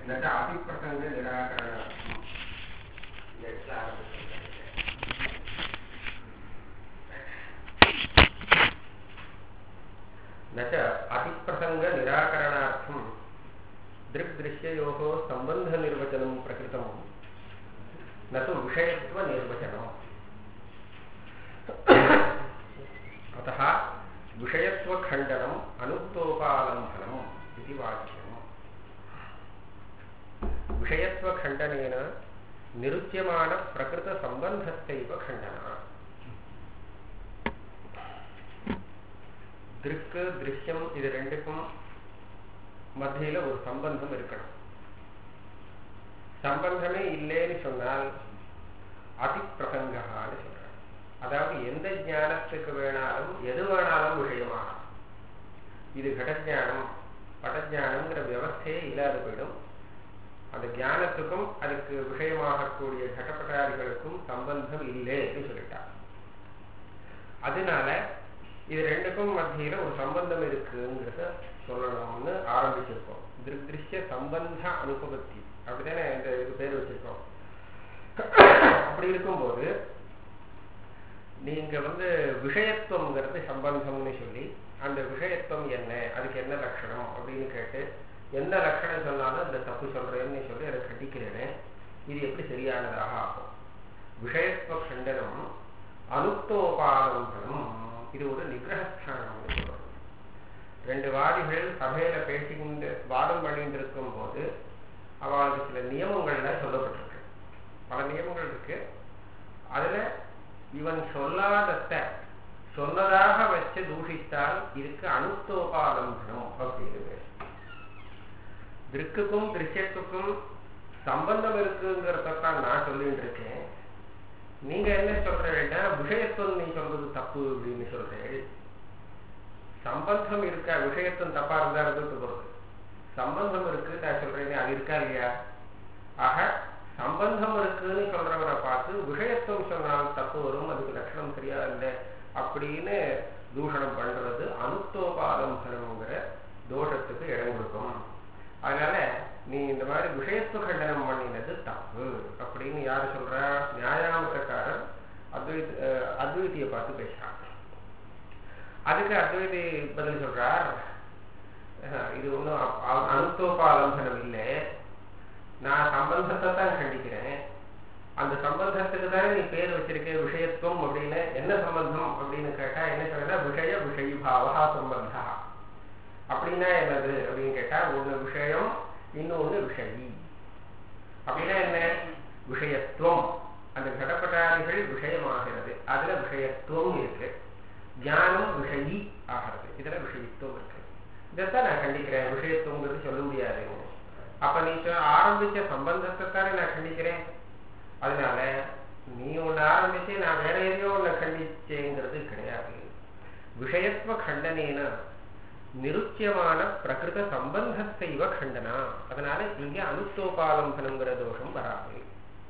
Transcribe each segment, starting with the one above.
न च अतिप्रसङ्गनिराकरणार्थम् यच्च न च अतिप्रसङ्गनिराकरणार्थं दृग्दृश्ययोः सम्बन्धनिर्वचनं प्रकृतं न तु विषयत्वनिर्वचनम् अतः विषयत्वखण्डनम् अनुक्तोपालम्बनम् इति वाक्यम् विषयत्वखण्डनेन निरुच्यमानप्रकृतसम्बन्धस्यैव खण्डनः திருக்கு திருஷ்யம் இது ரெண்டுக்கும் மத்தியில ஒரு சம்பந்தம் இருக்கணும் சம்பந்தமே இல்லைன்னு சொன்னால் அதிப்பிரசங்கான்னு சொல்றாங்க அதாவது எந்த ஞானத்துக்கு வேணாலும் எது வேணாலும் விஷயமாகும் இது கடஜானம் படஜானம்ங்கிற வியவஸ்தையே இல்லாத போயிடும் அந்த ஞானத்துக்கும் அதுக்கு விஷயமாகக்கூடிய கடப்பட்டாதிகளுக்கும் சம்பந்தம் இல்லைன்னு சொல்லிட்டார் அதனால இது ரெண்டுக்கும் மத்தியில ஒரு சம்பந்தம் இருக்குங்கிறத சொல்லணும்னு ஆரம்பிச்சிருக்கோம் திருஷ்ய சம்பந்த அனுபவத்தி அப்படித்தானே இந்த இது பேர் வச்சிருக்கோம் அப்படி இருக்கும்போது நீங்க வந்து விஷயத்துவம்ங்கிறது சம்பந்தம்னு சொல்லி அந்த விஷயத்துவம் என்ன அதுக்கு என்ன லட்சணம் அப்படின்னு கேட்டு என்ன லட்சணம் சொன்னாலும் அந்த தப்பு சொல்றேன்னு சொல்லி அதை கண்டிக்கிறேனே இது எப்படி சரியானதாக ஆகும் விஷயத்துவ கண்டனம் அனுக்தோபாலம்பனம் இது ஒரு நிகிரகஸ்தானம்னு சொல்றோம் ரெண்டு வாதிகள் சபையில பேசிக்கிட்டு வாதம் பண்ணிட்டு இருக்கும் போது அவளுக்கு சில நியமங்கள்ல சொல்லப்பட்டிருக்கு பல நியமங்கள் இருக்கு அதுல இவன் சொல்லாதத சொன்னதாக வச்சு தூஷித்தால் இதுக்கு அனுத்தோபாலம்பனம் அப்படின்னு பேர் திருக்குக்கும் திருஷ்யத்துக்கும் சம்பந்தம் இருக்குங்கிறதான் நான் சொல்லிட்டு இருக்கேன் நீங்க என்ன சொல்றீங்கன்னா விஷயத்துவம் நீ சொல்றது தப்பு அப்படின்னு சொல்றேன் சம்பந்தம் இருக்கா விஷயத்துவம் தப்பா இருந்தா இருந்துட்டு போறது சம்பந்தம் இருக்கு நான் சொல்றேன் அது இருக்கா இல்லையா ஆக சம்பந்தம் இருக்குன்னு சொல்றவரை பார்த்து விஷயத்துவம் சொன்னால் தப்பு வரும் அதுக்கு லட்சணம் சரியா இல்லை அப்படின்னு தூஷணம் பண்றது அனுத்தோபாலம்பனம்ங்கிற தோஷத்துக்கு இடம் கொடுக்கும் அதனால நீ இந்த மாதிரி விஷயத்துவ கண்டனம் பண்ணினது தப்பு அப்படின்னு யாரு சொல்றா நியாயாமக்காரர் அத்வைத அத்வைத்திய பார்த்து பேசுறான் அதுக்கு அத்வைதி பதில் சொல்றார் இது ஒன்றும் அனுத்தோபாலம்பனம் இல்லை நான் சம்பந்தத்தை தான் கண்டிக்கிறேன் அந்த சம்பந்தத்துக்கு தானே நீ பேர் வச்சிருக்க விஷயத்துவம் அப்படின்னு என்ன சம்பந்தம் அப்படின்னு கேட்டா என்ன சொல்றா விஷய விஷயபாவா சம்பந்தா அப்படின்னா என்னது அப்படின்னு கேட்டா ஒண்ணு விஷயம் இன்னொன்னு விஷயி அப்படின்னா என்ன விஷயத்துவம் அந்த கடப்பட்டாதிகள் விஷயமாகிறது அதுல விஷயத்துவம் இருக்கு ஞானம் விஷயி ஆகிறது இதுல விஷயத்துவம் இருக்கு இதைத்தான் நான் கண்டிக்கிறேன் விஷயத்துவங்கிறது சொல்ல முடியாது அப்ப நீ ஆரம்பிச்ச சம்பந்தத்தை தானே நான் கண்டிக்கிறேன் அதனால நீ ஒண்ணு ஆரம்பிச்சு நான் வேற எதையோ ஒண்ணு கண்டிச்சேங்கிறது கிடையாது விஷயத்துவ கண்டனேன நிருச்சியமான பிரகிருத சம்பந்தத்தைவ கண்டனா அதனால இங்கே அனுத்தோபாலம்பனங்கிற தோஷம் வராது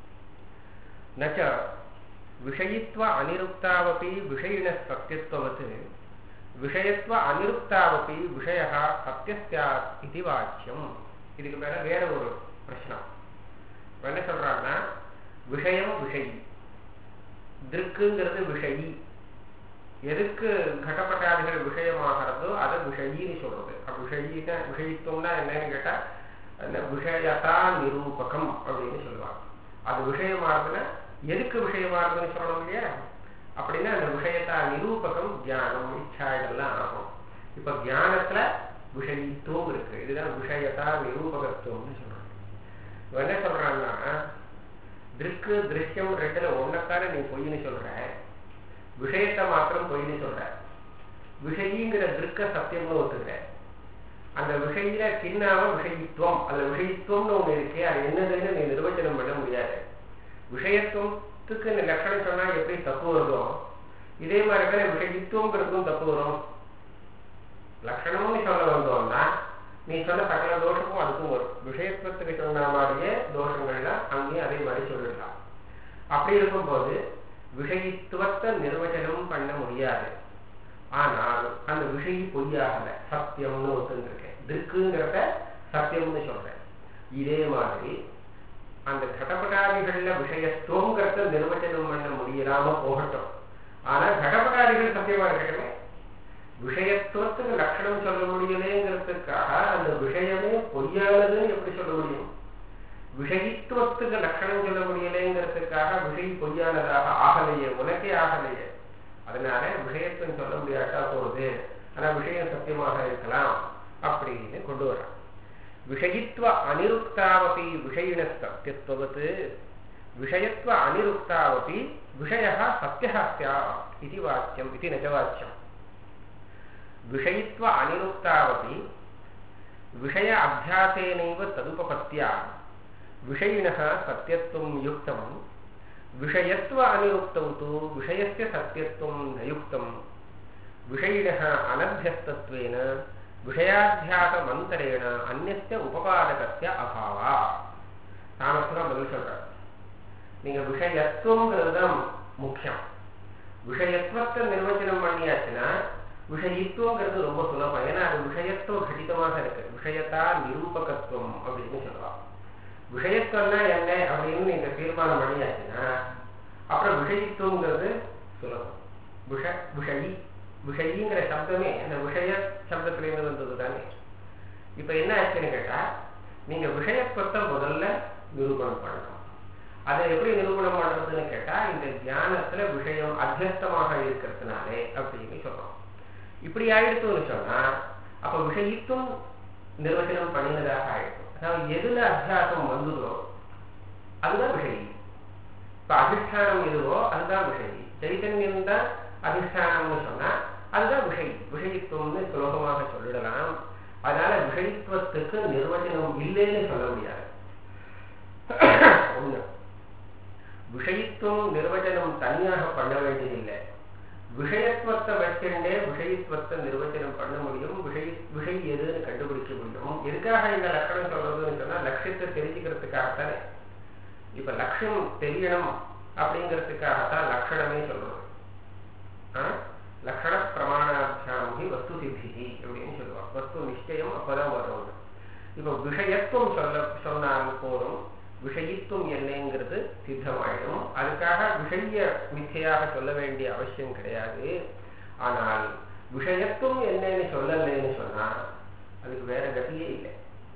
நச்ச விஷயித்வ அனிருக்தாவபி விஷயின சத்தியத்துவத் விஷயத்துவ அனிருக்தாவபி விஷய சத்தியஸ்யாத் இது வாக்கியம் இதுக்கு மேல வேற ஒரு பிரச்சனை என்ன சொல்றாங்கன்னா விஷயம் விஷயி திருக்குங்கிறது விஷயி எதுக்கு கடப்பட்டாதிகள் விஷயமாகிறதோ அதை விஷயின்னு சொல்றது விஷயின விஷயித்துவம்னா என்னன்னு கேட்டா அந்த விஷயத்தா நிரூபகம் அப்படின்னு சொல்லுவாங்க அது விஷயமாகுதுன்னா எதுக்கு விஷயமாகுதுன்னு சொல்லணும் இல்லையா அப்படின்னா அந்த விஷயத்தா நிரூபகம் தியானம் இச்சா இதெல்லாம் ஆகும் இப்ப தியானத்துல விஷயித்துவம் இருக்கு இதுதான் விஷயத்தா நிரூபகத்துவம்னு சொல்றாங்க என்ன சொல்றாங்கன்னா திருக்கு திருஷ்யம் ரெண்டுல ஒன்னத்தானே நீ பொய்ன்னு சொல்ற விஷயத்தை மாத்திரம் பொய்னு சொல்ற விஷயிங்கிற திருக்க சத்தியம்னு ஒத்துக்கிற அந்த விஷயில கிண்ணாம விஷயித்துவம் அந்த விஷயித்துவம்னு ஒண்ணு இருக்கு அது என்னதுன்னு நீ நிர்வச்சனம் பண்ண முடியாது விஷயத்துவத்துக்கு நீ லட்சணம் சொன்னா எப்படி தப்பு வருதோ இதே மாதிரிதான் விஷயித்துவங்கிறதுக்கும் தப்பு வரும் லட்சணம்னு சொல்ல வந்தோம்னா நீ சொன்ன சகல தோஷமும் அதுக்கும் வரும் விஷயத்துவத்துக்கு சொன்ன மாதிரியே தோஷங்கள்லாம் அங்கேயும் அதே மாதிரி சொல்லிடலாம் அப்படி இருக்கும்போது விஷயித்துவத்தை நிர்வச்சனம் பண்ண முடியாது ஆனால் அந்த விஷயி பொய்யாகல சத்தியம்னு ஒத்துருக்கேன் திருக்குங்கிறத சத்தியம்னு சொல்றேன் இதே மாதிரி அந்த கடபடாதிகள்ல விஷயத்துவங்கிறத நிர்வச்சனம் பண்ண முடியலாம போகட்டும் ஆனா கடபடாதிகள் சத்தியமா இருக்கட்டுமே விஷயத்துவத்துக்கு லட்சணம் சொல்ல முடியலேங்கிறதுக்காக அந்த விஷயமே பொய்யானதுன்னு எப்படி சொல்ல முடியும் விஷயித்துவத்துக்கு லட்சணம் சொல்ல முடியலேங்கிறதுக்காக விஷய் பொய்யானதாக ஆகலையே உனக்கே ஆகலையே அதனால விஷயத்துவம் சொல்ல முடியாட்டா போகுது ஆனா விஷயம் சத்தியமாக இருக்கலாம் அப்படின்னு கொண்டு வரான் விஷயித்வ அனிருக்தாவபி விஷயின சத்தியத்துவத்து விஷயத்வ அனிருக்தாவபி விஷய சத்திய ஸ்யாத் இது வாக்கியம் இது நஜவாக்கியம் விஷயித்வ அனிருக்தாவபி விஷய அபியாசேனைவ ததுபபத்தியா விஷயிணः சத்தியத்துவம் யுக்தம் விஷயத்வ அனிருக்தௌ தु விஷயस्य சத்தியத்துவம் நயுக்தம் விஷயிணः அனभ्यस्तत्वेन விஷயாத்தியாசமந்தரேண அந்நிய உபபாதகத்திய அபாவா தாமசம் பதில் சொல்றார் நீங்க விஷயத்துவங்கிறது தான் முக்கியம் விஷயத்துவத்தை நிர்வச்சனம் பண்ணியாச்சுன்னா விஷயித்துவங்கிறது ரொம்ப சுலபம் ஏன்னா அது விஷயத்துவ கடிதமாக இருக்கு விஷயத்தா நிரூபகத்துவம் அப்படின்னு சொல்லலாம் விஷயத்துவம்னா என்ன அப்படின்னு நீங்க தீர்மானம் பண்ணியாச்சுன்னா அப்புறம் விஷயித்துவங்கிறது சுலபம் விஷ விஷயி விஷயிங்கிற சப்தமே அந்த விஷய சப்தத்திலேருந்து வந்தது தானே இப்ப என்ன ஆச்சுன்னு கேட்டா நீங்க விஷயத்துவத்தை முதல்ல நிரூபணம் பண்ணணும் அதை எப்படி நிரூபணம் பண்றதுன்னு கேட்டா இந்த தியானத்துல விஷயம் அத்தியஸ்தமாக இருக்கிறதுனாலே அப்படின்னு சொல்றோம் இப்படி ஆயிடுத்துன்னு சொன்னா அப்ப விஷயித்தும் நிர்வச்சனம் பண்ணினதாக ஆயிடுக்கும் அதாவது எதுல அத்தியாசம் வந்ததோ அதுதான் விஷயி இப்ப அதிஷ்டானம் எதுவோ அதுதான் விஷயி சைத்தன்யம் தான் அதிஷ்டானம்னு சொன்னா அதுதான் விஷய் விஷயித்துவம்னு சுலபமாக சொல்லிடலாம் அதனால விஷயித்துவத்துக்கு நிர்வச்சனம் இல்லைன்னு சொல்ல முடியாது ஒண்ணு விஷயித்துவம் நிர்வச்சனம் தனியாக பண்ண வேண்டியதில்லை விஷயத்துவத்தை வச்சுட்டே விஷயத்துவத்தை நிர்வச்சனம் பண்ண முடியும் விஷய விஷய் எதுன்னு கண்டுபிடிக்க முடியும் எதுக்காக இந்த லட்சணம் சொல்றதுன்னு சொன்னா லட்சியத்தை தெரிஞ்சுக்கிறதுக்காகத்தானே இப்ப லட்சியம் தெரியணும் அப்படிங்கிறதுக்காகத்தான் லட்சணமே சொல்றது லக்ஷண பிரமாணாபியாமி வஸ்து சித்தி அப்படின்னு சொல்லுவாங்க வஸ்து நிச்சயம் அப்பதான் வரும் இப்ப விஷயத்துவம் சொல்ல சொன்னால் போதும் விஷயித்துவம் என்னங்கிறது சித்தமாயிடும் அதுக்காக விஷய மிச்சையாக சொல்ல வேண்டிய அவசியம் கிடையாது ஆனால் விஷயத்துவம் என்னன்னு சொல்லலைன்னு சொன்னா அதுக்கு வேற கதியே இல்லை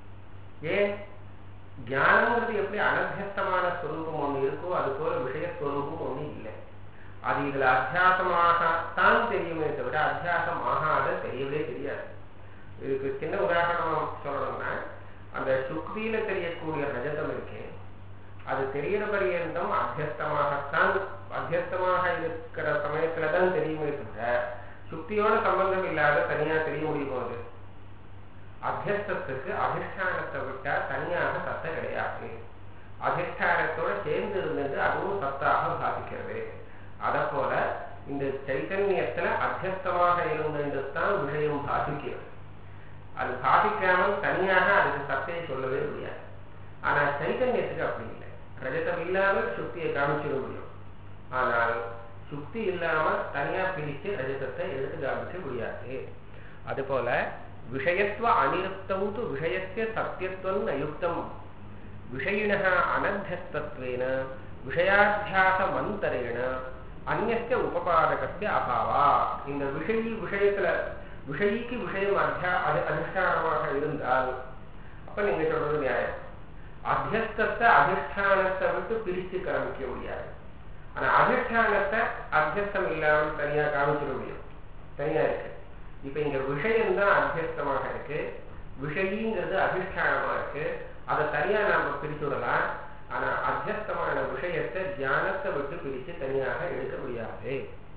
ஏன் ஞானங்கிறது எப்படி அனத்தியஸ்தமான ஸ்வரூபம் ஒண்ணு இருக்கோ அது போல விஷயஸ்வரூபம் ஒண்ணு இல்லை அது இதுல அத்தியாசமாகத்தான் தெரியுமே தவிர அத்தியாசம் ஆகாத தெரியவே தெரியாது இதுக்கு சின்ன உதாரணம் சொல்லணும்னா அந்த சுக்தியில தெரியக்கூடிய ரஜதம் இருக்கு அது தெரியற பரியந்தம் அத்தியஸ்தமாகத்தான் அத்தியஸ்தமாக இருக்கிற சமயத்துலதான் தெரியுமே தவிர சுக்தியோட சம்பந்தம் இல்லாத தனியா தெரிய முடியும் அது அத்தியஸ்தத்துக்கு அதிஷ்டானத்தை விட்டா தனியாக சத்த கிடையாது அதிஷ்டானத்தோட சேர்ந்து இருந்தது அதுவும் சத்தாக பாதிக்கிறது அத போல இந்த சைத்தன்யத்துல அத்தியஸ்தமாக இருந்தது தான் விஷயம் பாதிக்கிறது அது பாதிக்காமல் தனியாக அதுக்கு சத்தையை சொல்லவே முடியாது ஆனா சைத்தன்யத்துக்கு அப்படி இல்லை ரஜதம் இல்லாமல் சுக்தியை காமிச்சிட முடியும் ஆனால் சுக்தி இல்லாம தனியா பிரிச்சு ரஜதத்தை எடுத்து காமிக்க முடியாது அதுபோல விஷயத்துவ அனிருத்தம் து விஷயத்திய சத்தியத்துவம் நயுக்தம் விஷயின அனத்தியஸ்தத்வேன விஷயாத்தியாச மந்தரேண அந்நிய உபபாதகத்திய அபாவா இந்த விஷயி விஷயத்துல விஷயிக்கு விஷயம் அத்தியா அது அதிஷ்டானமாக இருந்தால் அப்ப நீங்க சொல்றது நியாயம் அத்தியஸ்தத்தை அதிஷ்டானத்தை விட்டு பிரிச்சு காமிக்க முடியாது ஆனா அதிஷ்டானத்தை அத்தியஸ்தம் இல்லாமல் தனியா காமிச்சிட முடியும் தனியா இருக்கு இப்ப இங்க விஷயம்தான் அத்தியஸ்தமாக இருக்கு விஷயிங்கிறது அதிஷ்டானமா இருக்கு அதை தனியா நாம பிரிச்சு விடலாம் ஆனா அத்தியஸ்தமான விஷயத்தை தியானத்தை விட்டு பிரிச்சு தனியாக எடுக்க முடியாது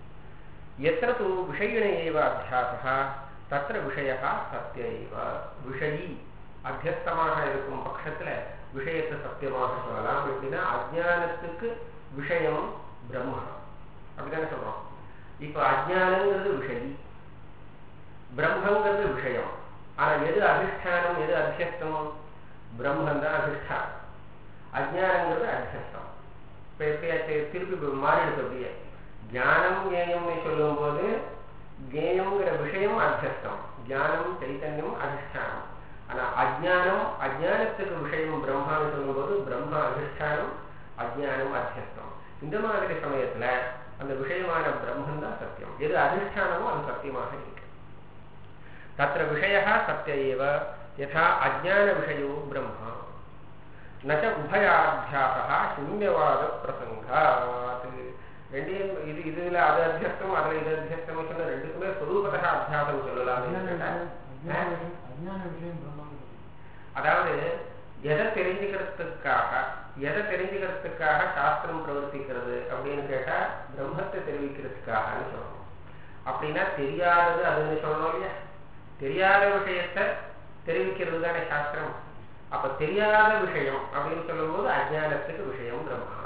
எத்திர தூ விஷயின ஏவ அத்தியாசா தத்திர விஷயா சத்திய ஏவ விஷயி அத்தியஸ்தமாக இருக்கும் பட்சத்துல விஷயத்தை சத்தியமாக சொல்லலாம் எப்படின்னா அஜானத்துக்கு விஷயம் பிரம்ம அப்படித்தானே சொல்றோம் இப்ப அஜானங்கிறது விஷயி பிரம்மங்கிறது விஷயம் ஆனா எது அதிஷ்டானம் எது அத்தியஸ்தம் பிரம்மன் தான் அதிஷ்டானம் அஜானங்கிறது அத்தியஸ்தம் இப்ப எப்படியாச்சு திருப்பி மாறிடுது அப்படியே ஞானம் ஞேயம்னு சொல்லும் போது ஞேயம்ங்கிற விஷயம் அத்தியஸ்தம் ஞானம் சைத்தன்யம் அதிஷ்டானம் ஆனா அஜ்ஞானம் அஜ்ஞானத்துக்கு விஷயம் பிரம்மான்னு சொல்லும்போது பிரம்ம அதிஷ்டானம் அஜ்ஞானம் அத்தியஸ்தம் இந்த மாதிரி சமயத்துல அந்த விஷயமான பிரம்மன் தான் சத்தியம் எது அதிஷ்டானமோ அது சத்தியமாக இருக்கு தத்திர விஷய சத்திய ஏவ யதா அஜ்ஞான விஷயோ பிரம்மா நச்ச உபயாத்தியாசா சூன்யவாத பிரசங்காத் ரெண்டையும் இது இதுல அது அத்தியஸ்தம் அதுல இது அத்தியஸ்தம் சொன்ன ரெண்டுக்குமே சொரூபத்தக அத்தியாசம் சொல்லலாமே கேட்டா, அஜ்ஞான விஷயம் பிரம்மான்னு அதாவது எதை தெரிஞ்சுக்கிறதுக்காக எதை தெரிஞ்சுக்கிறதுக்காக சாஸ்திரம் பிரவர்த்திக்கிறது அப்படின்னு கேட்டா பிரம்மத்தை தெரிவிக்கிறதுக்காகன்னு சொல்லணும் அப்படின்னா தெரியாதது அதுன்னு சொல்லணும் இல்லையா தெரியாத விஷயத்தை தெரிவிக்கிறது தானே சாஸ்திரம் அப்ப தெரியாத விஷயம் அப்படின்னு சொல்லும்போது அஜ்ஞானத்துக்கு விஷயம் பிரம்மா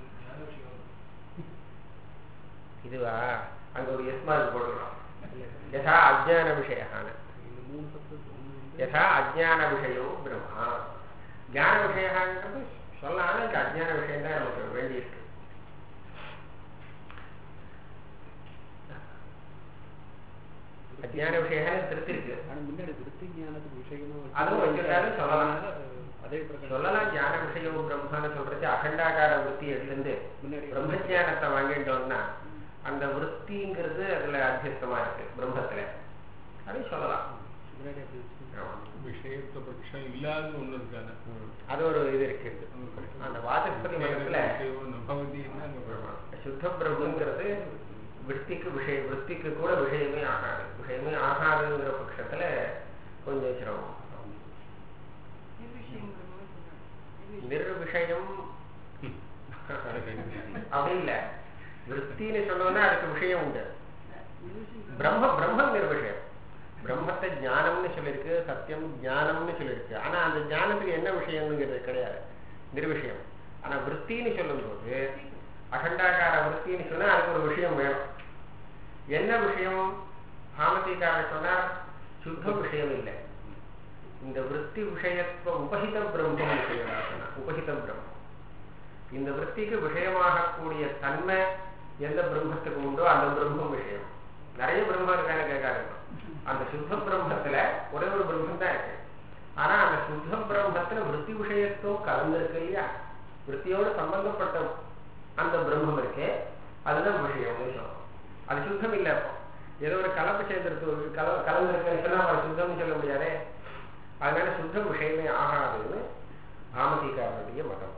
இதுவா அங்க ஒரு எஸ்மார்க் போடலாம் யதா அஜ்ஞான விஷயான யதா அஜ்ஞான விஷயோ பிரம்மா ஞான விஷயங்கிறது சொல்லலாம் ஆனா இந்த அஜ்ஞான விஷயம் தான் நமக்கு வேண்டியிருக்கு அஜ்ஞான விஷயம் திருத்தி இருக்கு ஆனா முன்னாடி விருத்தி ஞானத்துக்கு விஷயமா வச்சு அதுவும் வச்சுட்டாலும் சொல்லலாம். அதே பிரகாரம் சொல்லலாம் ஞான விஷயம் பிரம்மான்னு சொல்றது அகண்டாகார விற்பி இருந்து முன்னாடி பிரம்மஜானத்தை வாங்கிட்டோம்னா அந்த விற்பிங்கிறது அதுல அத்தியஸ்தமா இருக்கு பிரம்மத்துல அதையும் சொல்லலாம் முன்னாடி அப்படி வச்சு ஆமா. விஷயத்த பட்சம் இல்லாத ஒண்ணு இருக்காது ம். அது ஒரு இது இருக்கு அந்த வாசஸ்பதி மதத்துல நபவதினா ஆமா. சுத்த பிரம்மங்கிறது விற்பிக்கு விஷய விற்பிக்கு கூட விஷயமே ஆகாது விஷயமே ஆகாதுங்கிற பட்சத்துல கொஞ்சம் சிரமம் நிர்விஷயம் அப்படி இல்ல விற்பின்னு சொன்னோம்னா அதுக்கு விஷயம் உண்டு பிரம்ம பிரம்மம் நிர்விஷயம் பிரம்மத்தை ஞானம்னு சொல்லியிருக்கு சத்தியம் ஞானம்னு சொல்லியிருக்கு ஆனா அந்த ஞானத்துக்கு என்ன விஷயம்ங்கிறது கிடையாது நிர்விஷயம் ஆனா விற்பின்னு சொல்லும்போது அகண்டாகார விற்பின்னு சொன்னா அதுக்கு ஒரு விஷயம் வேணும் என்ன விஷயம் பாமதிக்கார சொன்னார் சுத்த விஷயம் இல்லை இந்த விற்பி விஷயத்துவ உபகித பிரம்மம் விஷயம் சொன்னா உபகித பிரம்மம் இந்த விற்பிக்கு விஷயமாகக்கூடிய தன்மை எந்த பிரம்மத்துக்கு உண்டோ அந்த பிரம்மம் விஷயம் நிறைய பிரம்மம் இருக்கான்னு கேட்காதுங்க அந்த சுத்த பிரம்மத்துல ஒரே ஒரு பிரம்மம் தான் இருக்கு ஆனா அந்த சுத்த பிரம்மத்துல விற்பி விஷயத்துவம் கலந்துருக்கு இல்லையா விற்பியோடு சம்பந்தப்பட்ட அந்த பிரம்மம் இருக்கே அதுதான் விஷயம்னு சொல்றோம் அது சுத்தம் இல்லை அப்போ ஏதோ ஒரு கலப்பு சேர்ந்துருக்கு ஒரு கல கலந்துருக்குன்னு சொன்னா அது சுத்தம்னு சொல்ல முடியாதே அதனால சுத்த விஷயமே ஆகாதுன்னு பாமதிக்காரனுடைய மதம்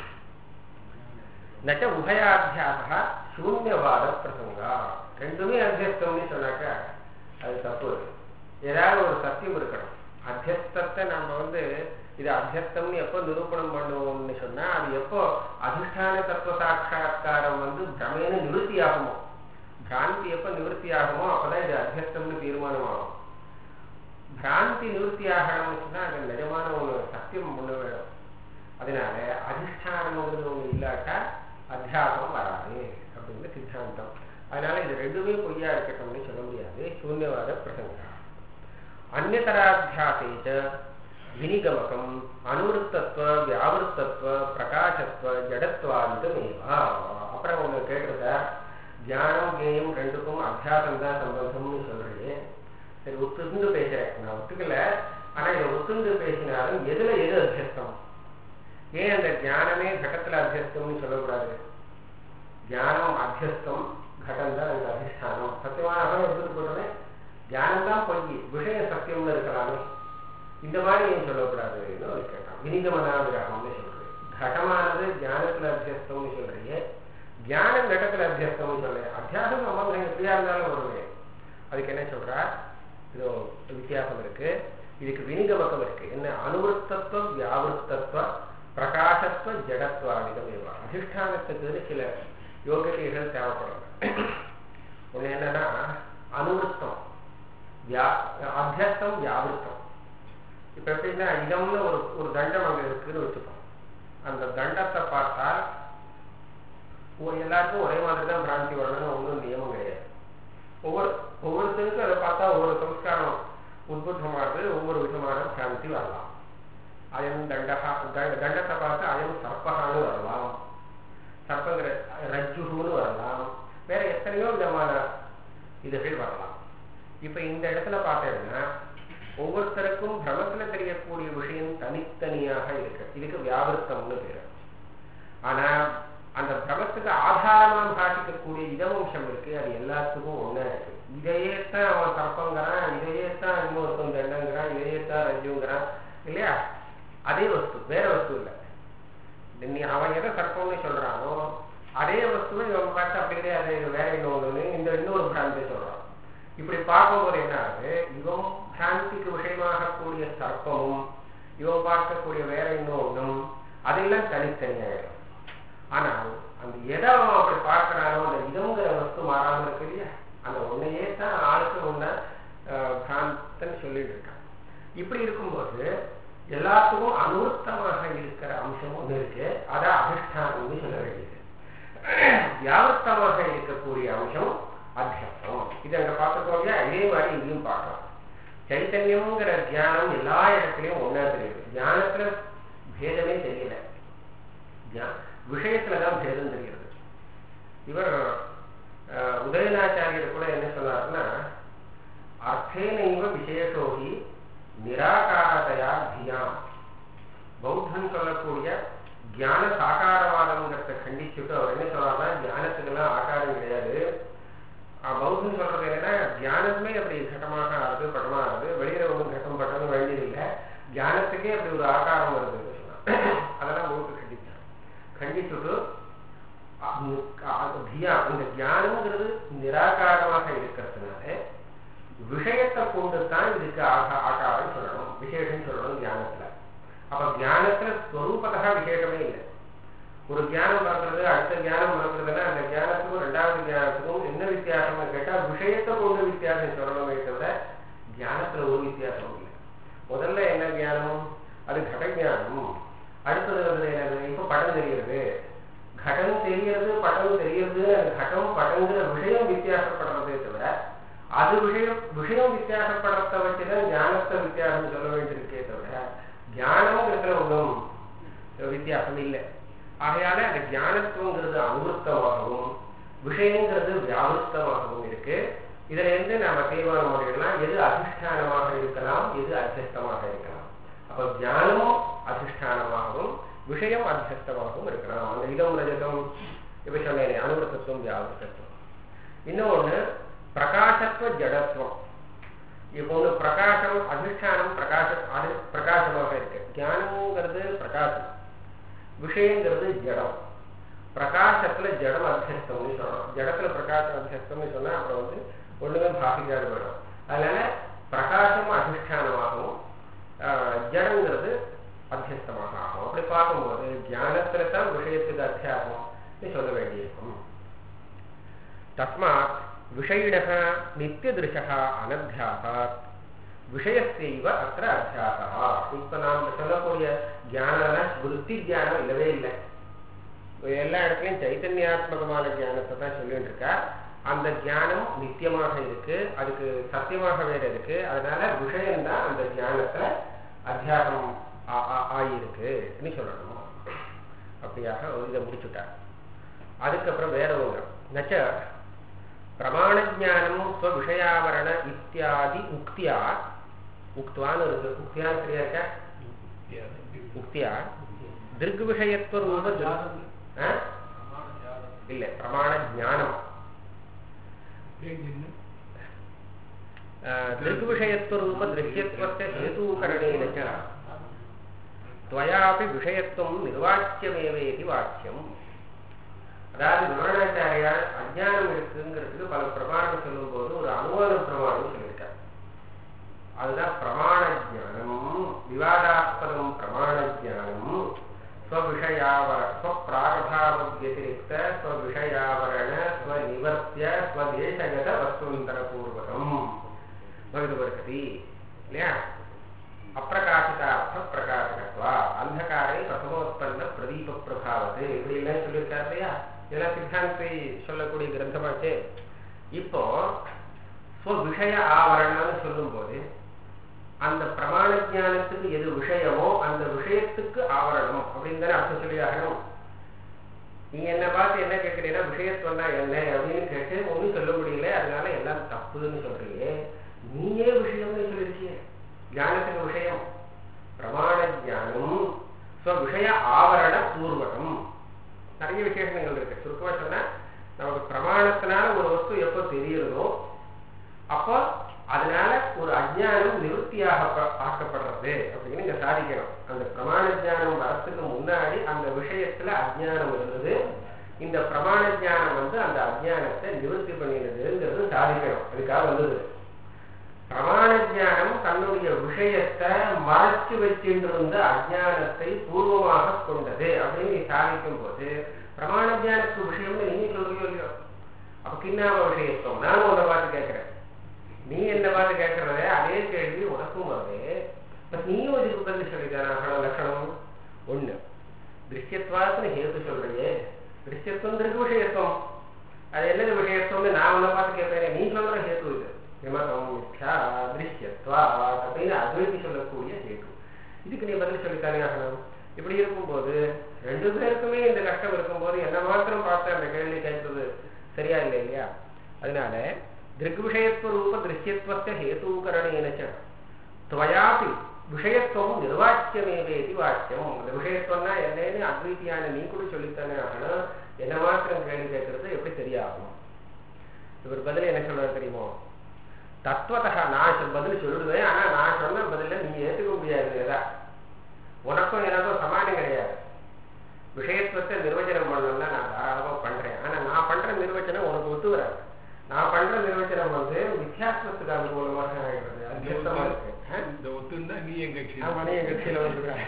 நச்ச உபயாத்தியாசா சூன்யவாத பிரசங்கா ரெண்டுமே அத்தியஸ்தம்னு சொன்னாக்க அது தப்பு ஏதாவது ஒரு சத்தியம் இருக்கணும் அத்தியஸ்தத்தை நம்ம வந்து இது அத்தியஸ்தம்னு எப்போ நிரூபணம் பண்ணுவோம்னு சொன்னா அது எப்போ அதிஷ்டான தத்துவ சாட்சா்காரம் வந்து பிரமேன நிவர்த்தி ஆகுமோ பிராந்தி எப்போ நிவர்த்தி ஆகுமோ அப்பதான் இது அத்தியஸ்தம்னு தீர்மானம் ஆகும் பிராந்தி நிவர்த்தி ஆகணும்னு சொன்னா அது நிஜமான ஒரு சத்தியம் ஒண்ணு வேணும் அதனால அதிஷ்டானம்ங்கிறது ஒண்ணு இல்லாட்டா அத்தியாசம் வராது அப்படின்னு சித்தாந்தம் அதனால இது ரெண்டுமே பொய்யா இருக்கட்டும்னு சொல்ல முடியாது சூன்யவாத பிரசங்கா அந்நதராத்தியாசேச்ச வினிகமகம் அனுவருத்தத்துவ வியாவிருத்தத்துவ பிரகாசத்துவ ஜடத்வாதிதமேவா அப்புறம் ஒண்ணு கேட்டிருக்க தியானம் கேயம் ரெண்டுக்கும் அத்தியாசம் தான் சம்பந்தம்னு சொல்றீங்க சரி ஒத்துந்து பேசுறேன் நான் ஒத்துக்கல ஆனா இதை ஒத்துந்து பேசினாலும் எதுல எது அத்தியஸ்தம் ஏன் அந்த ஞானமே கடத்துல அத்தியஸ்தம்னு சொல்லக்கூடாது ஞானம் அத்தியஸ்தம் கடம் தான் அந்த அதிஷ்டானம் சத்தியமான அகம் எடுத்துட்டு போட்டோமே ஞானம் தான் பொய் விஷயம் சத்தியம்னு இருக்கலாமே இந்த மாதிரி ஏன் சொல்லக்கூடாதுன்னு அவர் கேட்டான் வினிகமனாவிரகம்னு சொல்றது கடமானது ஞானத்துல அத்தியஸ்தம்னு சொல்றீங்க ஞானம் கடத்துல அத்தியஸ்தம்னு சொல்றேன் அத்தியாசம் சம்பந்தம் எப்படியா இருந்தாலும் வருவேன் அதுக்கு என்ன சொல்றா இதோ வித்தியாசம் இருக்கு இதுக்கு வினிகமக்கம் இருக்கு என்ன அனுவருத்தத்துவம் வியாவிருத்தத்துவ பிரகாசத்துவ ஜடத்வாதிகம் இவா அதிஷ்டானத்துக்கு சில யோகியதைகள் தேவைப்படும் ஒண்ணு என்னன்னா அனுவருத்தம் வியா அத்தியஸ்தம் வியாவிருத்தம் இப்ப எப்படின்னா இதம்னு ஒரு ஒரு தண்டம் அங்க இருக்குன்னு வச்சுப்போம் அந்த தண்டத்தை பார்த்தால் ஒ- எல்லாருக்கும் ஒரே மாதிரி தான் பிராந்தி வரணும்னு ஒன்றும் நியமம் கிடையாது ஒவ்வொரு ஒவ்வொருத்தருக்கும் அதை பார்த்தா ஒவ்வொரு சம்ஸ்காரம் உத்புத்தமானது ஒவ்வொரு விதமான பிராந்தி வரலாம் அயம் தண்டகா த- தண்டத்தை பார்த்து அயம் சர்ப்பகான்னு வரலாம் சர்ப்பங்கிற ரஜ்ஜுன்னு வரலாம் வேற எத்தனையோ விதமான இதுகள் வரலாம் இப்ப இந்த இடத்துல பார்த்தீங்கன்னா ஒவ்வொருத்தருக்கும் பிரமத்துல தெரியக்கூடிய விஷயம் தனித்தனியாக இருக்கு இதுக்கு வியாபிருத்தம்னு பேரு ஆனா அந்த பிரமத்துக்கு ஆதாரமா பாட்டிக்கக்கூடிய இதவம்சம் இருக்கு அது எல்லாத்துக்கும் ஒண்ணா இருக்கு இதையே தான் அவன் தர்ப்பங்கிறான் இதையே தான் இன்னொருத்தன் தண்டங்கிறான் இதையே தான் ரஜுங்கிறான் இல்லையா அதே வஸ்து வேற வஸ்து இல்லை நீ அவன் எதை சர்ப்பம்னு சொல்றானோ அதே வஸ்துவை இவன் பார்த்து அப்படி கிடையாது இது வேற இன்னொன்னு இந்த இன்னொரு பிராந்தி சொல்றான் இப்படி பார்க்கும்போது என்ன ஆகுது இவன் பிராந்திக்கு விஷயமாக கூடிய சர்ப்பமும் இவன் பார்க்கக்கூடிய வேற இன்னொன்னும் அதெல்லாம் தனித்தனியாயிடும் ஆனால் அந்த எதை அவன் அப்படி பார்க்கிறானோ அந்த இதங்கிற வஸ்து மாறாம இருக்கு இல்லையா அந்த ஒன்னையே தான் ஆளுக்கு ஒன்ன பிராந்தன்னு சொல்லிட்டு இருக்கான் இப்படி இருக்கும்போது எல்லாத்துக்கும் அனுவர்த்தமாக இருக்கிற அம்சம் ஒண்ணு இருக்கு அதான் அதிஷ்டானம்னு சொல்ல வேண்டியது வியாவர்த்தமாக இருக்கக்கூடிய அம்சம் அத்தியாசம் இது அங்க பார்த்துக்கோ இல்லையா இதே மாதிரி இங்கேயும் பார்க்கலாம் சைத்தன்யம்ங்கிற தியானம் எல்லா இடத்துலயும் ஒன்னா தெரியுது தியானத்துல பேதமே தெரியல தியா- விஷயத்துலதான் பேதம் தெரிகிறது இவர் அஹ், உதயநாச்சாரியர் கூட என்ன சொன்னார்னா அர்த்தேனைவ விசேஷோகி நிராகாரதையா தியாம் பௌத்தன் சொல்லக்கூடிய ஞான சாகாரவாதம்ங்கிறத கண்டிச்சுட்டு அவர் என்ன சொல்றாருன்னா ஞானத்துக்கெல்லாம் ஆகாரம் கிடையாது ஆஹ் பௌத்தன் சொல்றது என்னன்னா ஞானமே அப்படி கட்டமாக ஆகுது பட்டமாக ஆகுது வெளியில ஒன்றும் கட்டம் பட்டம்னு வேண்டியதில்லை ஞானத்துக்கே அப்படி ஒரு ஆகாரம் வருதுன்னு சொன்னார் அதெல்லாம் முழுக்க கண்டிச்சார் கண்டிச்சுட்டு தியா இந்த ஞானம்ங்கிறது நிராகாரமாக இருக்கிறதுனால விஷயத்தை கொண்டு தான் இதுக்கு ஆகா ஆகாரம் சொல்லணும் விசேஷம் சொல்லணும் ஞானத்துல அப்ப ஞானத்துல ஸ்வரூபத்தா விசேஷமே இல்லை ஒரு ஞானம் பிறக்கிறது அடுத்த ஞானம் பிறக்கிறதுனா அந்த ஞானத்துக்கும் ரெண்டாவது ஞானத்துக்கும் என்ன வித்தியாசம்னு கேட்டா விஷயத்தை கொண்டு வித்தியாசம் சொல்லணுமே தவிர ஞானத்துல ஒரு வித்தியாசம் இல்லை முதல்ல என்ன ஞானம் அது கட ஞானம் அடுத்தது வந்து என்னது இப்ப படம் தெரிகிறது கடம் தெரியறது படம் தெரியறது அந்த கடம் படங்கிற விஷயம் வித்தியாசப்படுறதே தவிர அது விஷயம் விஷயம் வித்தியாசப்படுறத வச்சுதான் ஞானத்தை வித்தியாசம் சொல்ல வேண்டியிருக்கே தவிர ஞானம்ங்கிறதுல ஒன்றும் வித்தியாசம் இல்லை ஆகையால அந்த ஞானத்துவங்கிறது அனுவருத்தமாகவும் விஷயங்கிறது வியாவிருத்தமாகவும் இருக்கு இதுல இருந்து நாம தீர்மானம் பண்ணிடலாம் எது அதிஷ்டானமாக இருக்கலாம் எது அத்தியஸ்தமாக இருக்கலாம் அப்ப ஞானமும் அதிஷ்டானமாகவும் விஷயம் அத்தியஸ்தமாகவும் இருக்கலாம் அந்த இதம் ரஜதம் இப்ப சொன்னேனே அனுவருத்தத்துவம் வியாவிருத்தத்துவம் இன்னொன்னு பிரகாசத்துவ ஜடத்துவம் இப்போ ஒன்று பிரகாசம் அதிஷ்டானம் பிரகாச அது பிரகாசமாக இருக்கு ஞானம்ங்கிறது பிரகாசம் விஷயங்கிறது ஜடம் பிரகாசத்துல ஜடம் அத்தியஸ்தம்னு சொல்லணும் ஜடத்துல பிரகாசம் அத்தியஸ்தம்னு சொன்னா அப்புறம் வந்து ஒண்ணுமே பாசிக்காது போயிடும் அதனால பிரகாசம் அதிஷ்டானமாகவும் ஆஹ், ஜடங்கிறது அத்தியஸ்தமாக ஆகும் அப்படி பார்க்கும்போது ஞானத்துல தான் விஷயத்துக்கு அத்தியாசம் சொல்ல வேண்டியிருக்கும் தஸ்மாத் விஷயிடः நித்தியதிருஷः அனத்தியாசாத் விஷயத்தைவ அത്ര அத்தியாசா இப்ப நாம் சொல்லக்கூடிய ஞானம்னா விருத்தி ஞானம் இல்லவே இல்லை எல்லா இடத்துலயும் சைத்தன்யாத்மகமான ஞானத்தை தான் சொல்லிட்டு இருக்கா அந்த ஞானம் நித்தியமாக இருக்கு அதுக்கு சத்தியமாக வேற இருக்கு அதனால விஷயம்தான் அந்த ஞானத்துல அத்தியாசம் ஆ- ஆ- ஆகியிருக்குன்னு சொல்லணும் அப்படியாக ஒரு இதை முடிச்சுட்டார் அதுக்கப்புறம் வேற ஒன்று நச்ச பிரமாணஜானம் ஸ்வவிஷயாவரண இத்தியாதி உக்தியா உக்துவான்னு இருக்கு உக்தியா சரியா இருக்கா உக்தியா திருக் விஷயத்துவ ரூப திரு- ஆ? இல்ல பிரமாண ஞானம் திருக் விஷயத்துவ ரூப திருஷ்யத்துவத்தை ஹேதூகரணேன ச துவயாபி விஷயத்துவம் நிர்வாச்சியமேவேதி வாக்கியம் அதாவது விவரணாச்சாரியார் அஜ்ஞானம் இருக்குங்கிறதுக்கு பல பிரமாணம் சொல்லும்போது ஒரு அனுமான பிரமாணம் சொல்லியிருக்கார் அதுதான் பிரமாண ஜானம் விவாதாஸ்பதம் பிரமாண ஜானம் ஸ்வவிஷயாவர ஸ்வப்பிராகபாவ வத்திரிக்த ஸ்வவிஷயாவரண ஸ்வநிவர்த்திய ஸ்வதேசகத வஸ்துந்தர பூர்வகம் பகுதுபர்கதி இல்லையா அப்பிரகாசிதார்த்த பிரகாசகத்வா அந்தகாரை பிரசமோத்பன்ன பிரதீப பிரபாவத்து இப்படி எல்லாம் சொல்லியிருக்காரு இல்லையா இதெல்லாம் சித்தாந்தி சொல்லக்கூடிய கிரந்தமாச்சே இப்போ ஸ்வவிஷய ஆவரணம்னு சொல்லும்போது அந்த பிரமாண ஞானத்துக்கு எது விஷயமோ அந்த விஷயத்துக்கு ஆவரணம் அப்படின்னு தானே அர்த்தம் சொல்லி ஆகணும் நீங்க என்ன பார்த்து என்ன கேட்கிறீங்கன்னா விஷயத்துவம்னா என்ன அப்படின்னு கேட்டு ஒன்றும் சொல்ல முடியல அதனால எல்லாம் தப்புன்னு சொல்றீங்க நீயே விஷயம்னு சொல்லிருக்கீங்க ஞானத்துக்கு விஷயம் பிரமாண ஞானம் விஷய ஆவரண பூர்வகம் நிறைய விசேஷங்கள் இருக்கு சுருக்கமா சொன்னா நமக்கு பிரமாணத்தினால ஒரு வஸ்து எப்போ தெரியுறதோ அப்போ அதனால ஒரு அஜ்ஞானம் நிவர்த்தியாக ப- ஆக்கப்படுறது அப்படின்னு இங்க சாதிக்கணும் அந்த பிரமாண ஞானம் வரத்துக்கு முன்னாடி அந்த விஷயத்துல அஜ்ஞானம் இருந்தது இந்த பிரமாண ஞானம் வந்து அந்த அஜ்ஞானத்தை நிவர்த்தி பண்ணினதுங்கிறது சாதிக்கணும் அதுக்காக வந்தது பிரமாண ஞானம் தன்னுடைய விஷயத்தை மறைச்சு வச்சிருந்த அஜ்ஞானத்தை பூர்வமாக கொண்டது அப்படின்னு சாதிக்கும் போது பிரமாண ஞானத்துக்கு விஷயம்னு நீங்க சொல்றீங்க இல்லையோ அப்ப கிண்ணாம விஷயத்துவம் நானும் உன்னை பார்த்து கேட்கிறேன் நீ என்ன பார்த்து கேட்கறதே அதே கேள்வி உனக்கும் வருது பட் நீயும் இதுக்கு பதில் சொல்லிட்டான லட்சணம் ஒண்ணு திருஷ்யத்வாத்துன்னு ஹேத்து சொல்றியே திருஷ்யத்துவம் இருக்கு விஷயத்துவம் அது என்னது விஷயத்துவம்னு நான் உன்னை பார்த்து கேட்கிறேன் நீ சொல்ற ஹேத்து இது விமதம் மித்யா திருஷ்யத்வா அப்படின்னு அத்வைதி சொல்லக்கூடிய ஹேத்து இதுக்கு நீ பதில் சொல்லித்தானே ஆகணும் இப்படி இருக்கும்போது ரெண்டு பேருக்குமே இந்த கஷ்டம் இருக்கும்போது என்ன மாத்திரம் பார்த்து அந்த கேள்வி கேட்கறது சரியா இல்லை இல்லையா அதனால திருக்விஷயத்துவ ரூப திருஷ்யத்துவத்தை ஹேதூகரணேனச்ச துவயாபி விஷயத்துவம் நிர்வாச்சியமேவேதி வாக்கியம் அந்த விஷயத்துவம்னா என்னன்னு அத்வைத்தியான நீ கூட சொல்லித்தானே ஆகணும் என்ன மாத்திரம் கேள்வி கேட்கறது எப்படி சரியாகும் இவர் பதில் என்ன சொல்றாரு தெரியுமோ தத்துவத்தக நான் சொ- பதில் சொல்லிடுவேன் ஆனா நான் சொன்ன பதில நீ ஏத்துக்க முடியாது ஏதா உனக்கும் எனக்கும் சமானம் கிடையாது விஷயத்துவத்தை நிர்வச்சனம் பண்ணணும்னா நான் தாராளமா பண்றேன் ஆனா நான் பண்ற நிர்வச்சனம் உனக்கு ஒத்து வராது நான் பண்ற நிர்வச்சனம் வந்து வித்தியாசத்துக்கு அனுகூலமாக ஆகிடுறது அத்தியஸ்தமா இருக்கு ஆ? இந்த ஒத்துண்டா நீ எங்க கட்சி ஆமா, நீ என் கட்சியில வந்துடுற.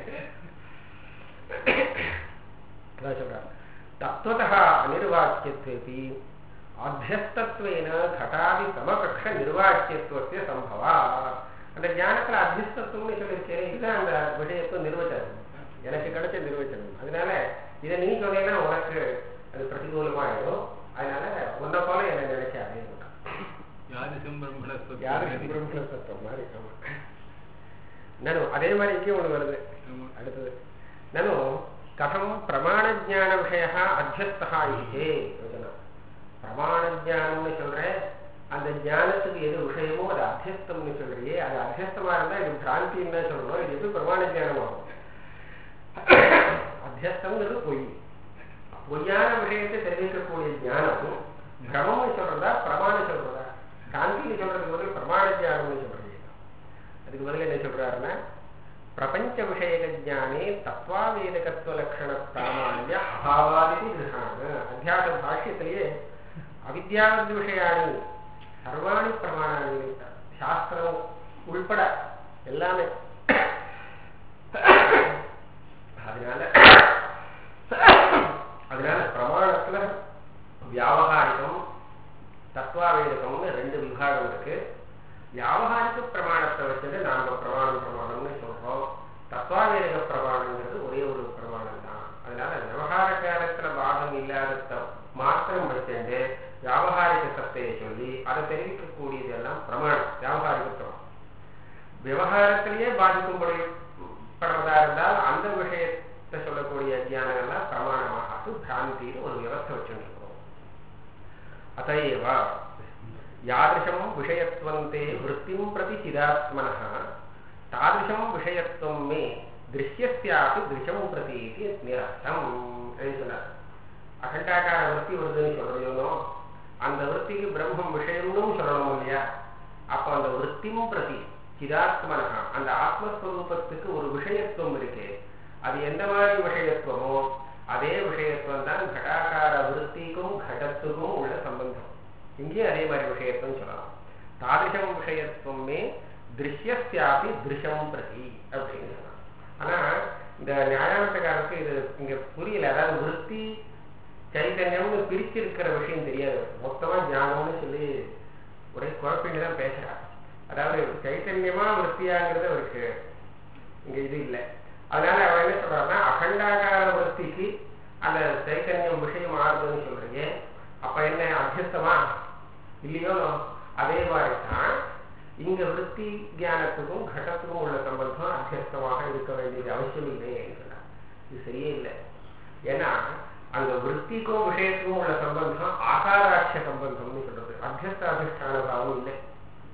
அதான் சொல்றார். தத்துவதः அனிர்வாச்சியத்வேபி அத்தியஸ்தத்வேன கடாதி சமகக்ஷ நிர்வாச்சியத்துவத்திய சம்பவா அந்த ஞானத்துல அத்தியஸ்தத்துவம்னு சொல்லியிருக்கேன் இதுதான் அந்த விஷயத்துவ நிர்வச்சனம் எனக்கு கிடைச்ச நிர்வச்சனம் அதனால இதை நீ சொன்னீங்கன்னா உனக்கு அது பிரதிகூலமாயிடும் அதனால உன்னை போல என்ன நினைக்காதே யாதிசம் பிரம்மணஸ்வ யாருக்கு பிரம்ம சத்தம் மாதிரி ஆமா நனு அதே மாதிரி இங்கேயும் ஒண்ணு வருது ஆமா. அடுத்தது நனு கதம் பிரமாண ஜான விஷய அத்தியஸ்தா இது யோஜனா பிரமாண ஜானம்னு சொல்றேன் அந்த ஞானத்துக்கு எது விஷயமோ அது அத்தியஸ்தம்னு சொல்றியே அது அத்தியஸ்தமா இருந்தா இது பிராந்தின்னு தான் சொல்லணும் இது எப்படி பிரமாண ஜானம் ஆகும் அத்தியஸ்தம்ங்கிறது பொய் பொய்யான விஷயத்தை தெரிவிக்கக்கூடிய ஞானம் பிரமம்னு சொல்றதா பிரமாணம் சொல்றதா காந்தின்னு சொல்றதுக்கு பதில் பிரமாண ஞானம்னு சொல்றீங்க அதுக்கு பதில் என்ன சொல்றாருன்னா பிரபஞ்ச விஷயக ஜானே தத்வாவேதகத்துவ லட்சண பிராமாண்ய அபாவாதிதி கிரகான அத்தியாச பாஷ்யத்திலேயே அவித்யாவத் விஷயாணி சர்வாணி பிரமாணாணி சாஸ்திரம் உள்பட எல்லாமே அதனால அதனால பிரமாணத்துல வியாபகாரிகம் தத்வாவேதகம்னு ரெண்டு விபாகம் இருக்கு வியாபகாரிக பிரமாணத்தை வச்சது நாம பிரமாணம் பிரமாணம்னு சொல்றோம் தத்வாவேதக பிரமாணங்கிறது ஒரே ஒரு பிரமாணம் தான் அதனால விவகார காலத்துல பாகம் இல்லாத மாத்திரம் வச்சுட்டு வியாபகாரிக சத்தையை சொல்லி அதை தெரிவிக்கக்கூடியது எல்லாம் பிரமாணம் வியாபகாரிக பிரமாணம் விவகாரத்திலேயே பாதிக்கும்படி படுறதா இருந்தால் அந்த விஷயத்தை சொல்லக்கூடிய ஞானம் எல்லாம் பிரமாணமாகாது பிராந்தின்னு ஒரு வியவஸ்தை வச்சுருக்கோம் அதையேவ யாதிருஷம் விஷயத்வந்தே விற்த்திம் பிரதி சிதாத்மனः தாதிருஷம் விஷயத்துவம் மே திருஷ்யஸ்யாபி திருஷம் பிரதி இது நிரஸ்தம் அப்படின்னு சொன்னார் அகண்டாக்கார விற்பி வருதுன்னு சொல்றீங்களோ அந்த விற்பிக்கு பிரம்மம் விஷயம்னு சொல்லணும் இல்லையா அப்போ அந்த விற்த்திம் பிரதி சிதாத்மனஹா அந்த ஆத்மஸ்வரூபத்துக்கு ஒரு விஷயத்துவம் இருக்கு அது எந்த மாதிரி விஷயத்துவமோ அதே விஷயத்துவம் தான் கடாகார விற்த்திக்கும் கடத்துக்கும் உள்ள சம்பந்தம் இங்கேயும் அதே மாதிரி விஷயத்துவம் சொல்லலாம் தாதிஷம் விஷயத்துவமே திருஷ்யஸ்யாபி திருஷம் பிரதி அப்படின்னு சொல்லலாம் ஆனா இந்த நியாயாந்தக்காரருக்கு இது இங்க புரியல அதாவது விற்பி சைதன்யம்னு பிரிச்சிருக்கிற விஷயம் தெரியாது மொத்தமா ஞானம்னு சொல்லி ஒரே குழப்பின்னு தான் பேசுறார் அதாவது சைத்தன்யமா விற்பியாங்கிறது அவருக்கு இங்க இது இல்லை அதனால அவர் என்ன சொல்றாருன்னா அகண்டாகார விற்பிக்கு அந்த சைத்தன்யம் விஷயம் ஆறுதுன்னு சொல்றீங்க அப்ப என்ன அத்தியஸ்தமா இல்லையோ அதே மாதிரி தான் இங்க விற்பி தியானத்துக்கும் கடத்துக்கும் உள்ள சம்பந்தம் அத்தியஸ்தமாக இருக்க வேண்டியது அவசியம் இல்லைன்னு சொன்னார் இது சரியே இல்லை ஏன்னா அந்த விற்பிக்கும் விஷயத்துக்கும் உள்ள சம்பந்தம் ஆகாராட்ச சம்பந்தம்னு சொல்றது அத்தியஸ்த அதிஷ்டான பாவம் இல்லை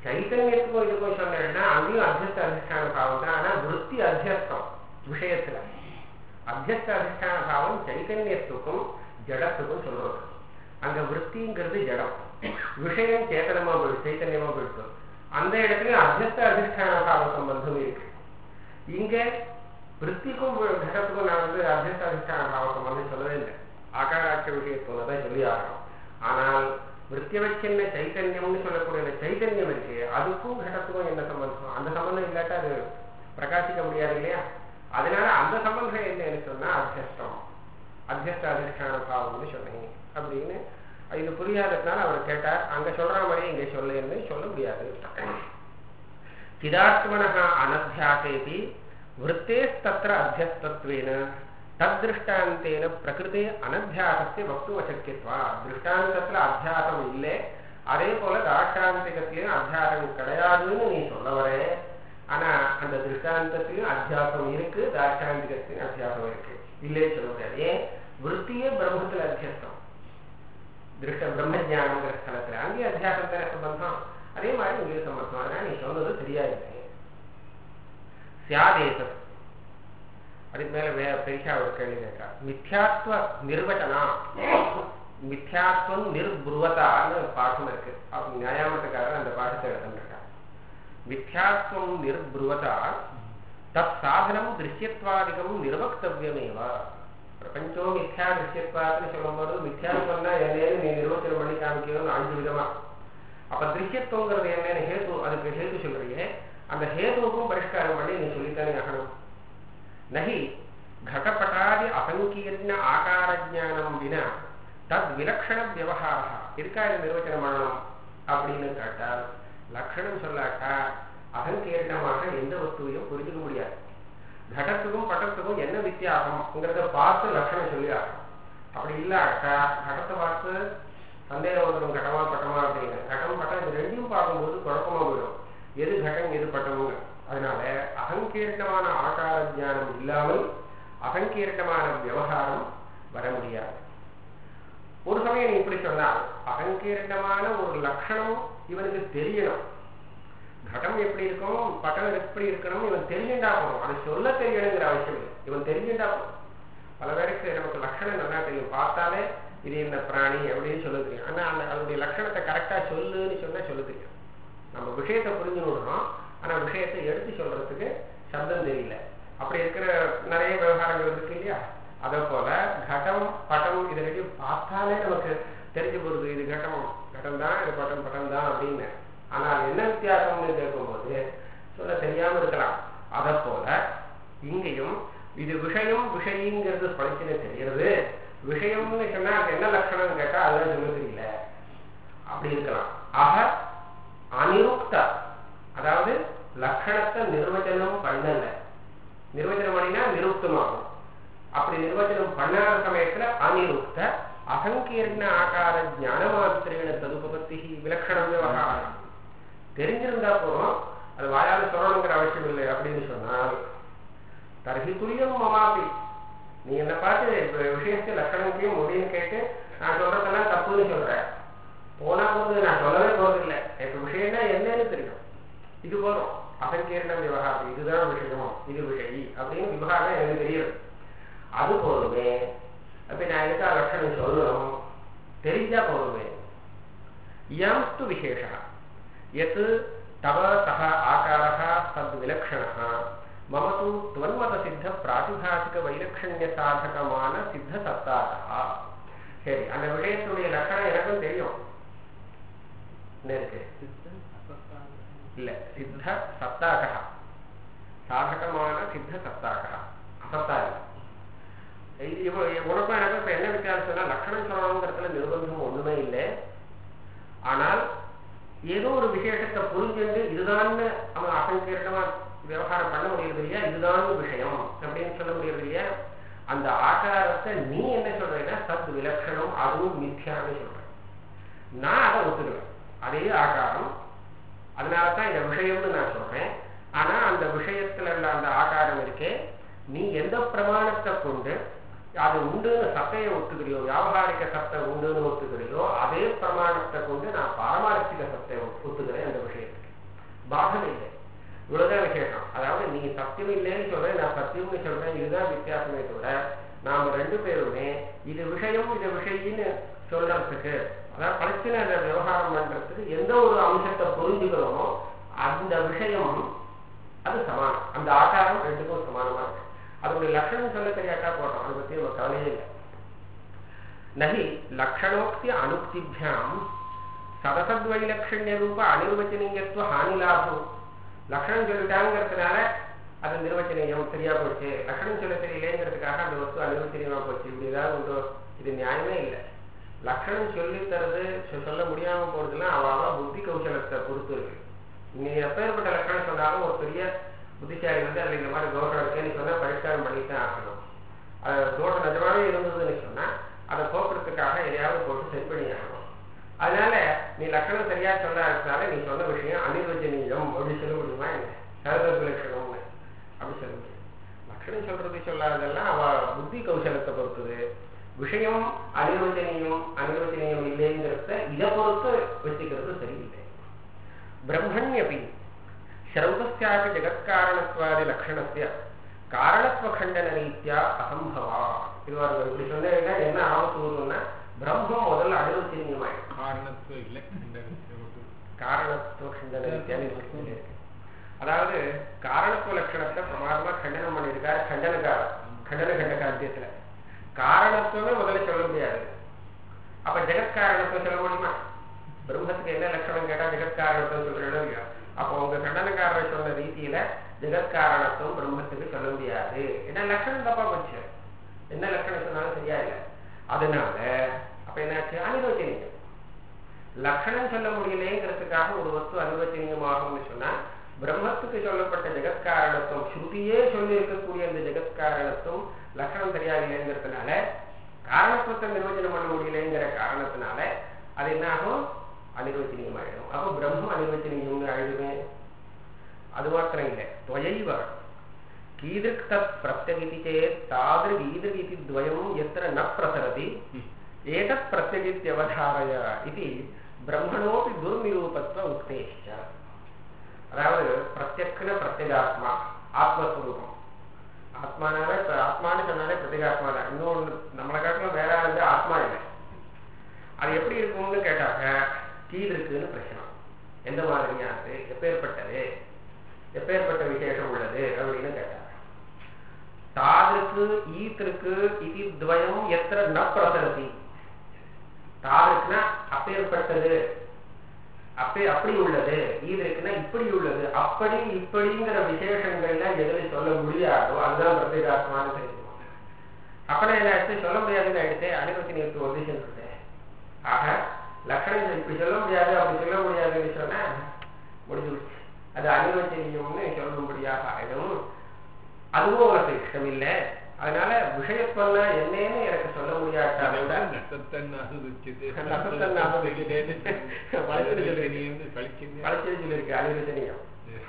சைத்தன்யத்துக்கும் இதுக்கும் சொன்னேன்னா அங்கேயும் அத்தியஸ்த அதிஷ்டான பாவம் தான் ஆனா விற்பி அத்தியஸ்தம் விஷயத்துல அத்தியஸ்த அதிஷ்டான பாவம் சைத்தன்யத்துக்கும் ஜடத்துக்கும் சொல்றது அங்க விற்பிங்கிறது ஜடம் விஷயம் சேத்தனமா போயிடுச்சு சைத்தன்யமா போயிடுச்சு அந்த இடத்துலயும் அத்தியஸ்த அதிஷ்டான பாவ சம்பந்தம் இருக்கு இங்க விற்பிக்கும் கடத்துக்கும் நான் வந்து அத்தியஸ்த அதிஷ்டான பாவ சம்பந்தம் சொல்லவே இல்லை ஆகாராட்ச விஷயத்தோட தான் சொல்லி ஆகணும் ஆனால் விற்த்தியவச்சின்ன சைத்தன்யம்னு சொல்லக்கூடிய அந்த சைத்தன்யம் இருக்கு அதுக்கும் கடத்துக்கும் என்ன சம்பந்தம் அந்த சம்பந்தம் இல்லாட்டா அது பிரகாசிக்க முடியாது இல்லையா அதனால அந்த சம்பந்தம் என்னன்னு சொன்னா அத்தியஸ்தம் அத்தியஸ்த அதிஷ்டான பாவம்னு சொன்னேன் அப்படின்னு இது புரியாததுனால அவர் கேட்டார் அங்க சொல்ற மாதிரி இங்க சொல்லுன்னு சொல்ல முடியாது சிதாத்மனः அனத்தியாசேபி விற்த்தேஸ்தத்திர அத்தியஸ்தத்வேன தத்ருஷ்டாந்தேன பிரகிருதே அனத்தியாசத்தை வக்தும் அசக்கியத்வா திருஷ்டாந்தத்துல அத்தியாசம் இல்லை அதே போல தாஷ்டாந்திகத்திலையும் அத்தியாசம் கிடையாதுன்னு நீ சொல்ல வரே ஆனா அந்த திருஷ்டாந்தத்திலையும் அத்தியாசம் இருக்கு தாஷ்டாந்திகத்திலையும் அத்தியாசம் இருக்கு இல்லைன்னு சொல்ல முடியாது ஏன் விற்த்தியே பிரம்மத்துல அத்தியஸ்தம் திருஷ்ட பிரம்ம ஜானங்கிற ஸ்தலத்துல அங்கேயும் அத்தியாசம் தானே சம்பந்தம் அதே மாதிரி இங்கே சம்பந்தம் அதனால நீ சொன்னது சரியா இல்லை சியாதேசம் அதுக்கு மேல வே பெரிசா ஒரு கேள்வி கேட்டா மித்யாத்வ நிர்வச்சனா மித்யாத்வம் நிர்புருவதான்னு பாடம் இருக்கு அவங்க நியாயமத்துக்காரர் அந்த பாடத்தை எழுதுன்றிருக்கார் மித்யாத்வம் நிர்புருவதா தத் சாதனம் திருஷ்யத்வாதிகம் நிர்வக்தவியமேவா பிரபஞ்சோ மித்யா திருஷ்யத்வாதுன்னு சொல்லும்போது மித்யாத்வம்னா என்னன்னு நீ நிர்வச்சனம் பண்ணி காமிக்கணும்னு அஞ்சு விதமா அப்ப திருஷ்யத்துவங்கிறது என்னன்னு ஹேது அதுக்கு ஹேது சொல்றியே அந்த ஹேதுவுக்கும் பரிஷ்காரம் பண்ணி நீ சொல்லித்தானே ஆகணும் நகி घटपटादि असङ्कीर्ण ஆகாரஜானம் வினா தத் விலக்ஷண விவகாரா இருக்கா இது நிர்வச்சனம் பண்ணணும் அப்படின்னு கேட்டால் லட்சணம் சொல்லாட்டா அசங்கீர்ணமாக எந்த வஸ்துவையும் புரிஞ்சுக்க முடியாது கடத்துக்கும் பட்டத்துக்கும் என்ன வித்தியாசம்ங்கிறத பார்த்து லட்சணம் சொல்லி ஆகணும் அப்படி இல்லாட்டா கடத்தை பார்த்து சந்தேகம் வந்துடும் கடமா பட்டமா அப்படின்னு கடம் பட்டம் இது ரெண்டையும் பார்க்கும்போது குழப்பமா போயிடும் எது கடம் எது பட்டமுங்க அதனால அகங்கீர்ணமான ஆகார ஜானம் இல்லாமல் அகங்கீர்ணமான விவகாரம் வர முடியாது ஒரு சமயம் நீ இப்படி சொன்னால் அகங்கீர்ணமான ஒரு லட்சணம் இவனுக்கு தெரியணும் கடம் எப்படி இருக்கும் பட்டம் எப்படி இருக்கணும் இவன் தெரிஞ்சுட்டா போகணும் அதை சொல்ல தெரியணுங்கிற அவசியம் இல்லை இவன் தெரிஞ்சுட்டா போகும் பல பேருக்கு நமக்கு லட்சணம் நல்லா தெரியும் பார்த்தாலே இது என்ன பிராணி அப்படின்னு சொல்ல தெரியும் ஆனா அந்த அதனுடைய லட்சணத்தை கரெக்டா சொல்லுன்னு சொன்னா சொல்ல தெரியும் நம்ம விஷயத்தை புரிஞ்சு விடணும் ஆனா விஷயத்தை எடுத்து சொல்றதுக்கு சப்தம் தெரியல அப்படி இருக்கிற நிறைய விவகாரங்கள் இருக்கு இல்லையா அதே போல கடம் பட்டம் இது ரெண்டையும் பார்த்தாலே நமக்கு தெரிஞ்சு போகுது இது கட்டம் கட்டம் தான் இது பட்டம் பட்டம் தான் அப்படின்னு ஆனால் என்ன வித்தியாசம்னு கேட்கும்போது சொல்ல தெரியாம இருக்கலாம் அதை போல இங்கேயும் இது விஷயம் விஷயங்கிறது படிச்சுன்னு தெரிகிறது விஷயம்னு சொன்னா அது என்ன லட்சணம் கேட்டா அதெல்லாம் சொல்ல தெரியல அப்படி இருக்கலாம் ஆக அனிருக்த அதாவது லட்சணத்தை நிர்வச்சனம் பண்ணல நிர்வச்சனம் பண்ணினா நிருப்தமாகும் அப்படி நிர்வச்சனம் பண்ணாத சமயத்துல அனிருக்த அசங்கீர்ண ஆகார ஞான மாத்திரேன ததுபபத்தி விலட்சண விவகாரம் தெரிஞ்சிருந்தா போதும் அது வாயால சொல்லணுங்கிற அவசியம் இல்லை அப்படின்னு சொன்னால் தர்ஹி துல்லியம் மமாபி நீ என்ன பார்த்து இப்ப விஷயத்தை லட்சணத்தையும் முடியும் கேட்டு நான் சொல்றதெல்லாம் தப்புன்னு சொல்றேன் போனா போது நான் சொல்லவே போறதில்லை எனக்கு விஷயம்னா என்னன்னு தெரியும் இது போதும் அசங்கீர்ண விவகாரம் இதுதான் விஷயம் இது விஷயி அப்படின்னு விவகாரம் எனக்கு தெரியும் அது போதுமே அப்ப நான் எதுக்கா லட்சணம் சொல்லணும் தெரிஞ்சா போதுமே இயம்ஸ்து விசேஷ எத் தவ சக ஆகாரः தத் விலக்ஷணः மம து துவன்மத சித்த பிராதிபாசிக வைலட்சண்ய சாதகமான சித்த சத்தாகா சரி அந்த விஷயத்துடைய லட்சணம் எனக்கும் தெரியும் என்ன இருக்கு இல்ல சித்த சத்தாகா சாதகமான சித்த சத்தாகா அசத்தா இல்லை இப்போ உனக்கும் எனக்கும் இப்ப என்ன வித்தியாசம்னா லட்சணம் சொல்லணுங்கிறதுல நிர்பந்தம் ஒண்ணுமே இல்லை ஆனால் ஏதோ ஒரு விசேஷத்தை புரிஞ்சுட்டு இதுதான்னு அவன் அசங்கீர்ணமா விவகாரம் பண்ண முடியறது இல்லையா இதுதான் விஷயம் அப்படின்னு சொல்ல முடியறது இல்லையா அந்த ஆகாரத்தை நீ என்ன சொல்றேன்னா சத் விலட்சணம் அதுவும் மித்யான்னு சொல்றேன் நான் அதை ஒத்துக்கிறேன் அதே ஆகாரம் அதனாலதான் இந்த விஷயம்னு நான் சொல்றேன் ஆனா அந்த விஷயத்துல உள்ள அந்த ஆகாரம் இருக்கே நீ எந்த பிரமாணத்தை கொண்டு அது உண்டுன்னு சத்தையை ஒத்துக்கிறியோ வியாபாரிக சத்தை உண்டுன்னு ஒத்துக்கிறியோ அதே பிரமாணத்தை கொண்டு நான் பாரமார்த்திக சத்தை ஒத்துக்கிறேன் அந்த விஷயத்துக்கு பாதம் இல்லை இவ்வளவுதான் விசேஷம் அதாவது நீ சத்தியம் இல்லைன்னு சொல்ற நான் சத்தியம்னு சொல்றேன் இதுதான் வித்தியாசமே தவிர நாம ரெண்டு பேருமே இது விஷயம் இது விஷயின்னு சொல்றதுக்கு அதாவது பலஸ்தீன விவகாரம் பண்றதுக்கு எந்த ஒரு அம்சத்தை புரிஞ்சுக்கிறோமோ அந்த விஷயம் அது சமானம் அந்த ஆகாரம் ரெண்டுக்கும் சமானமா இருக்கு அதனுடைய லட்சணம் சொல்ல தெரியாட்டா போட்டோம் அதை பத்தி நம்ம கவலையே இல்லை நகி லக்ஷணோக்தி அனுக்திபியாம் சதசத்வைலட்சண்ய ரூப அனிர்வச்சனீயத்துவ ஹானி லாபம் லக்ஷணம் சொல்லிட்டாங்கிறதுனால அது நிர்வச்சனீயம் சரியா போச்சு லக்ஷணம் சொல்ல தெரியலேங்கிறதுக்காக அந்த வஸ்து அனிர்வச்சனீயமா போச்சு இப்படி ஏதாவது உண்டோ இது நியாயமே இல்லை லக்ஷணம் சொல்லி தரது சொ- சொல்ல முடியாம போறதுலாம் அவ புத்தி கௌசலத்தை பொறுத்து இருக்கு நீ எப்பேற்பட்ட லட்சணம் சொன்னாலும் ஒரு பெரிய புத்திசாலி வந்து அதுல இந்த மாதிரி தோஷம் இருக்குன்னு சொன்னா பரிஷ்காரம் பண்ணித்தான் ஆகணும் அது தோஷம் நிஜமாவே இருந்ததுன்னு சொன்னா அதை போக்குறதுக்காக எதையாவது போட்டு சரி பண்ணி ஆகணும் அதனால நீ லட்சணம் சரியா சொல்லாததுனால நீ சொன்ன விஷயம் அனிர்வச்சனீயம் அப்படின்னு சொல்ல முடியுமா என்ன சரதத்து லட்சணம்னு அப்படி சொல்ல முடியும் லட்சணம் சொல்றது சொல்லாததெல்லாம் அவ புத்தி கௌசலத்தை பொறுத்தது விஷயம் அனிர்வச்சனீயம் அனிர்வச்சனீயம் இல்லைங்கிறத இதை பொறுத்து வச்சுக்கிறது சரியில்லை பிரம்மண்யபி ஸ்ரௌதஸ்யாபி ஜெகத்காரணத்வாதி லட்சணஸ்ய காரணத்துவகண்டன ரீத்யா அசம்பவா இது பாருங்க இப்படி சொன்னீங்கன்னா என்ன ஆபத்து பிரம்மம் முதல்ல அனிர்வச்சனீயமாயிடும் காரணத்துவம் இல்லை இந்த ஒரு காரணத்துவ கண்டன ரீதியான இருக்கு. அதாவது காரணத்துவ லட்சணத்தை பிரமாதமா கண்டனம் பண்ணியிருக்காரு கண்டனக்காரர் கண்டன கண்ட காத்தியத்துல காரணத்துவமே முதல்ல சொல்ல முடியாது அப்ப ஜெகத்காரணத்துவம் சொல்ல முடியுமா பிரம்மத்துக்கு என்ன லட்சணம் கேட்டா ஜெகத்காரணத்துவம் சொல்றோம் இல்லையா அப்போ உங்க கண்டனக்காரர் சொன்ன ரீதியில ஜெகத்காரணத்துவம் பிரம்மத்துக்கு சொல்ல முடியாது ஏன்னா லட்சணம் தப்பா போச்சு என்ன லட்சணம் சொன்னாலும் சரியா இல்லை அதனால அப்ப என்னாச்சு அனிரோச்சனீயம் லட்சணம் சொல்ல முடியலைங்கிறதுக்காக ஒரு வஸ்து அனுவச்சனீயமாகும்னு சொன்னா பிரம்மத்துக்கு சொல்லப்பட்ட ஜெகத்காரணத்துவம் ஸ்ருதியே சொல்லி இருக்கக்கூடிய அந்த ஜெகத்காரணத்துவம் லட்சணம் தெரியாதில்லைங்கிறதுனால காரணத்துவத்தை நிர்வச்சனம் பண்ண முடியலைங்கிற காரணத்தினால அது என்ன ஆகும் அனிர்வச்சனீயம் ஆயிடும் அப்போ பிரம்மம் அனிர்வச்சனீயம்னு ஆயிடுமே அது மாத்திரம் இல்லை துவயைவ கீதிருக் தத் பிரத்யகிதி சேத் தாதிருக் ஈதிருக் இதி துவயம் எத்திர ந பிரசரதி ஏதத் பிரத்யகித்யவதாரய இது பிரம்மணோபி துர்நிரூபத்துவ உக்தேஷ்ட அதாவது பிரத்யக்ன பிரத்யேகாத்மா ஆத்மஸ்வரூபம் ஆத்மானால இப்ப ஆத்மான்னு சொன்னாலே பிரத்யேகாத்மா தான் இன்னொன்று நம்மளை காட்டிலும் வேற வந்து ஆத்மா இல்லை அது எப்படி இருக்கும்னு கேட்டாக்க கீழ் இருக்குன்னு பிரச்சனை எந்த மாதிரியானது எப்பேற்பட்டது எப்பேற்பட்ட விசேஷம் உள்ளது அப்படின்னு கேட்டாங்க தாதிருக்கு ஈத்திருக்கு இது துவயம் எத்திர ந பிரசரதி தாதிருக்குன்னா அப்பேற்பட்டது அப்பே அப்படி உள்ளது ஈதிருக்குன்னா இப்படி உள்ளது அப்படி இப்படிங்கிற விசேஷங்கள்ல எதுல சொல்ல முடியாதோ அதுதான் பிரத்யேகாத்மான்னு தெரிஞ்சுக்கணும் அப்புறம் என்ன ஆச்சு சொல்ல முடியாதுன்னு ஆயிடுச்சு அனுபவத்தி நேற்று ஒதிஷன் இருக்கு ஆக லட்சணம் இப்படி சொல்ல முடியாது அப்படி சொல்ல முடியாதுன்னு சொன்னா முடிஞ்சு போச்சு அது அனிர்வச்சனீயம்னு சொல்லும்படியாக ஆயிடும் அதுவும் உனக்கு இஷ்டம் இல்லை அதனால விஷயத்துவம்லாம் என்னன்னு எனக்கு சொல்ல முடியாட்டாலும் கூட நசத்தன்னாக உச்சித்து நசத்தன்னாக உச்சித்து. பழச்சொல்லி சொல்லிருக்கு. நீ கழிச்சுங்க பழச்சொல்லி சொல்லியிருக்கு அனிர்வச்சனீயம்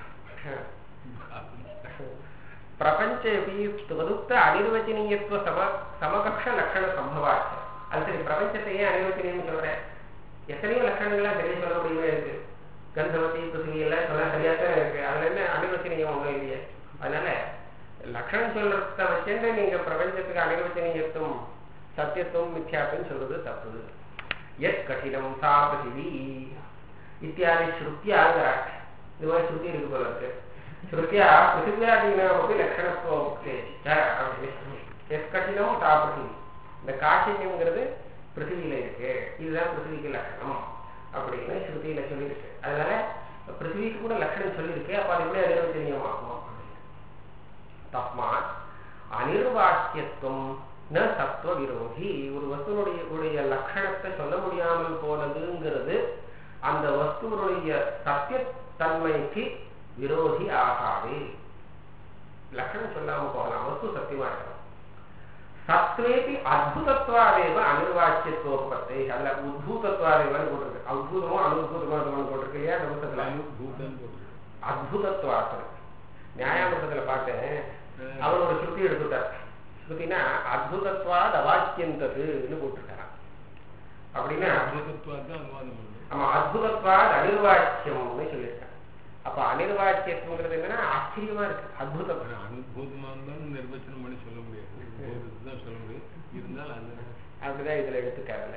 பிரபஞ்சேபி ததுக்த அனிர்வச்சனீயத்துவ சம சமகக்ஷ லட்சண சம்பவாச்ச அது சரி பிரபஞ்சத்தையே அனிர்வச்சனீயம் சொல்றேன் எத்தனையோ லட்சணங்கள்லாம் சரியா சொல்ல முடியுமே இருக்கு கந்தவதி பிருத்திவி எல்லாம் சொன்னா சரியா தான் இருக்கு அதுல என்ன அனிர்வச்சனீயம் ஒன்றும் இல்லையே அதனால லட்சணம் சொல்றத வச்சுட்டு நீங்க பிரபஞ்சத்துக்கு அனிர்வச்சனீயத்துவம் சத்தியத்துவம் மித்யாத்துவம் சொல்றது தப்பு எத் கடினம் சா பிருத்திவி இத்தியாதி ஸ்ருத்தியாங்கிறார் இது மாதிரி ஸ்ருதி இருக்கு போல இருக்கு ஸ்ருத்தியா பிருத்திவியாதீனமப்பி லட்சணத்துவம் உக்தேஷ்ட அப்படின்னு சொல்லி எத் கடினம் சா பிருத்திவி இந்த காட்சியங்கிறது பிருத்திவியில இருக்கு இதுதான் பிருத்திவிக்கு லட்சணம் அப்படின்னு ஸ்ருதியில சொல்லியிருக்கு அதனால பிருத்திவிக்கு கூட லட்சணம் சொல்லியிருக்கு அப்ப அது எப்படி அனிர்வச்சனீயமாகும் தஸ்மாத் அனிர்வாக்கியத்துவம் ந சத்துவ விரோதி ஒரு வஸ்துனுடைய உடைய லட்சணத்தை சொல்ல முடியாமல் போனதுங்கிறது அந்த வஸ்துவனுடைய சத்தியத்தன்மைக்கு விரோதி ஆகாது லட்சணம் சொல்லாம போகலாம் வஸ்து சத்தியமா இருக்கணும் சத்வேபி அத்புதத்வாதேவ அனிர்வாச்சியத்துவப்பத்தை அல்ல உத்பூதத்வாதேவன்னு போட்டிருக்கு அத்புதமோ அனுபூதமோ போட்டிருக்கு இல்லையா அந்த புத்தகத்துல பூதம் போட்டு அத்புதத்வாசம் நியாயாமிரதத்துல பார்த்தேன் அவர் ஒரு ஸ்ருதி எடுத்துட்டார் ஸ்ருதினா அத்புதத்வாத் அவாக்கியந்ததுன்னு போட்டிருக்காராம் அப்படின்னா பூதத்துவாதான் அனுவாதம் பண்ணுது ஆமா அத்புதத்வாத் அனிர்வாக்கியம்னு சொல்லியிருக்காங்க அப்ப அனிர்வாச்சியத்துவங்கிறது என்னன்னா ஆச்சரியமா இருக்கு அற்புதம் ஆனா அனுபூதமா இருந்தாலும் நிர்வச்சனம் பண்ணி சொல்ல முடியாது தான் சொல்ல முடியும் இருந்தாலும் அந்த அப்படிதான் இதுல எடுத்துக்காருல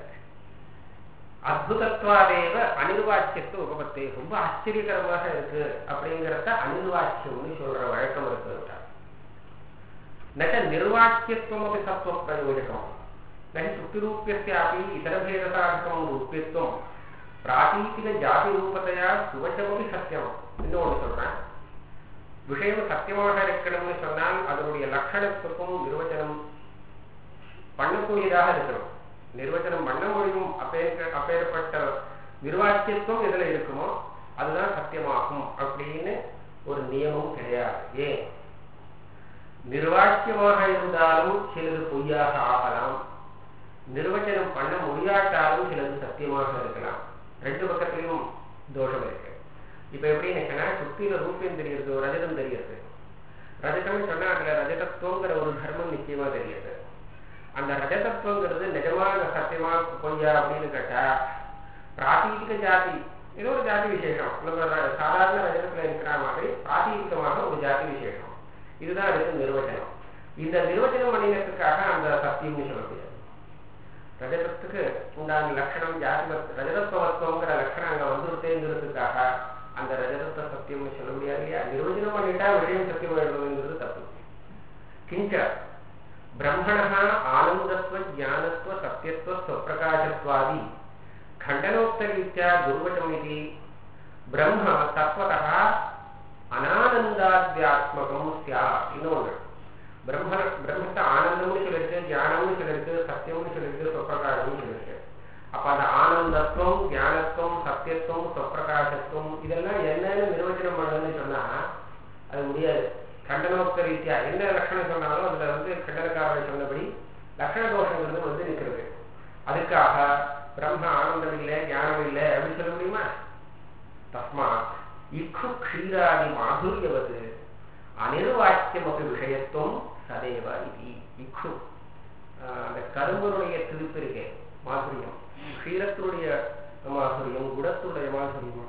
அத்புதத்வாதேவ அனிர்வாச்சியத்து உபபத்தே ரொம்ப ஆச்சரியகரமாக இருக்கு அப்படிங்கிறத அனிர்வாச்சியம்னு சொல்ற வழக்கம் இருக்கு நச்ச நிர்வாச்சியத்துவமபி சத்துவ பிரயோஜகம் நகி சுக்திரூப்பியஸ்யாபி இதரபேதசார்த்தம் ரூபியத்துவம் பிராதீதிக ஜாதி ரூபத்தையா சுவச்சமபி சத்தியம் இன்னொன்று சொல்றேன் விஷயம் சத்தியமாக இருக்கணும்னு சொன்னால் அதனுடைய லட்சணத்துக்கும் நிர்வச்சனம் பண்ணக்கூடியதாக இருக்கணும் நிர்வச்சனம் பண்ண முடியும் அப்பேற்க அப்பேற்பட்ட நிர்வாச்சியத்துவம் எதுல இருக்குமோ அதுதான் சத்தியமாகும் அப்படின்னு ஒரு நியமம் கிடையாது ஏன் நிர்வாச்சியமாக இருந்தாலும் சிலது பொய்யாக ஆகலாம் நிர்வச்சனம் பண்ண முடியாட்டாலும் சிலது சத்தியமாக இருக்கலாம் ரெண்டு பக்கத்திலையும் தோஷம் இருக்கு இப்ப எப்படின்னு சொன்னா சுத்தியில ரூபியம் தெரியுது ரஜதம் தெரியுது ரஜதம்னு சொன்னா அதுல ரஜதத்துவங்கிற ஒரு தர்மம் நிச்சயமா தெரியுது அந்த ரஜதத்துவங்கிறது நிஜமான சத்தியமா பொய்யா அப்படின்னு கேட்டா பிராதீதிக ஜாதி ஏதோ ஒரு ஜாதி விசேஷம் நம்ம ர- சாதாரண ரஜதத்துல இருக்கிற மாதிரி பிராதீதிகமாக ஒரு ஜாதி விசேஷம் இதுதான் அதுக்கு நிர்வச்சனம் இந்த நிர்வச்சனம் பண்ணினதுக்காக அந்த சத்தியம்னு சொல்ல முடியாது ரஜதத்துக்கு உண்டான லட்சணம் ஜாதி ரஜதத்துவத்துவங்கிற லட்சணம் அங்க வந்துருத்தேங்கிறதுக்காக அந்த ரஜதத்தை சத்தியம்னு சொல்ல முடியாது இல்லையா நிர்வச்சனம் பண்ணிட்டா விஷயம் சத்தியம் எழுதுங்கிறது தப்பு கிஞ்ச ब्रह्मणः आनन्दत्व ज्ञानत्व सत्यत्व स्वप्रकाशत्वादि खण्डनोक्तरीत्या दुर्वचमिति ब्रह्म तत्त्वतः அனானந்தாத்யாத்மகம் ஸ்யாத் இன்னொன்று பிரம்ம பிரம்மத்தை ஆனந்தம்னு சொல்லிருக்கு ஞானம்னு சொல்லிருக்கு சத்தியம்னு சொல்லிருக்கு சொப்பிரகாசம்னு சொல்லிருக்கு அப்ப அந்த ஆனந்தத்துவம் ஞானத்துவம் சத்தியத்துவம் சொப்பிரகாசத்துவம் இதெல்லாம் என்னன்னு நிர்வச்சனம் பண்ணணும்னு சொன்னா அது முடியாது கண்டனோக்த ரீதியா என்ன லட்சணம் சொன்னாலும் அதுல வந்து கண்டனக்காரர் சொன்னபடி லட்சண தோஷங்கிறது வந்து நிற்கிறது அதுக்காக பிரம்ம ஆனந்தம் இல்லை ஞானம் இல்லை அப்படின்னு சொல்ல முடியுமா தஸ்மாத் இக்கு க்ஷீராதி மாதுரியவது அனிர்வாக்கியம் அப்படி விஷயத்துவம் சதேவ இது இக்கு ஆஹ் அந்த கரும்பனுடைய திருப்பு இருக்கே மாதுரியம் க்ஷீரத்தினுடைய மாதுரியம் குடத்துடைய மாதுரியம்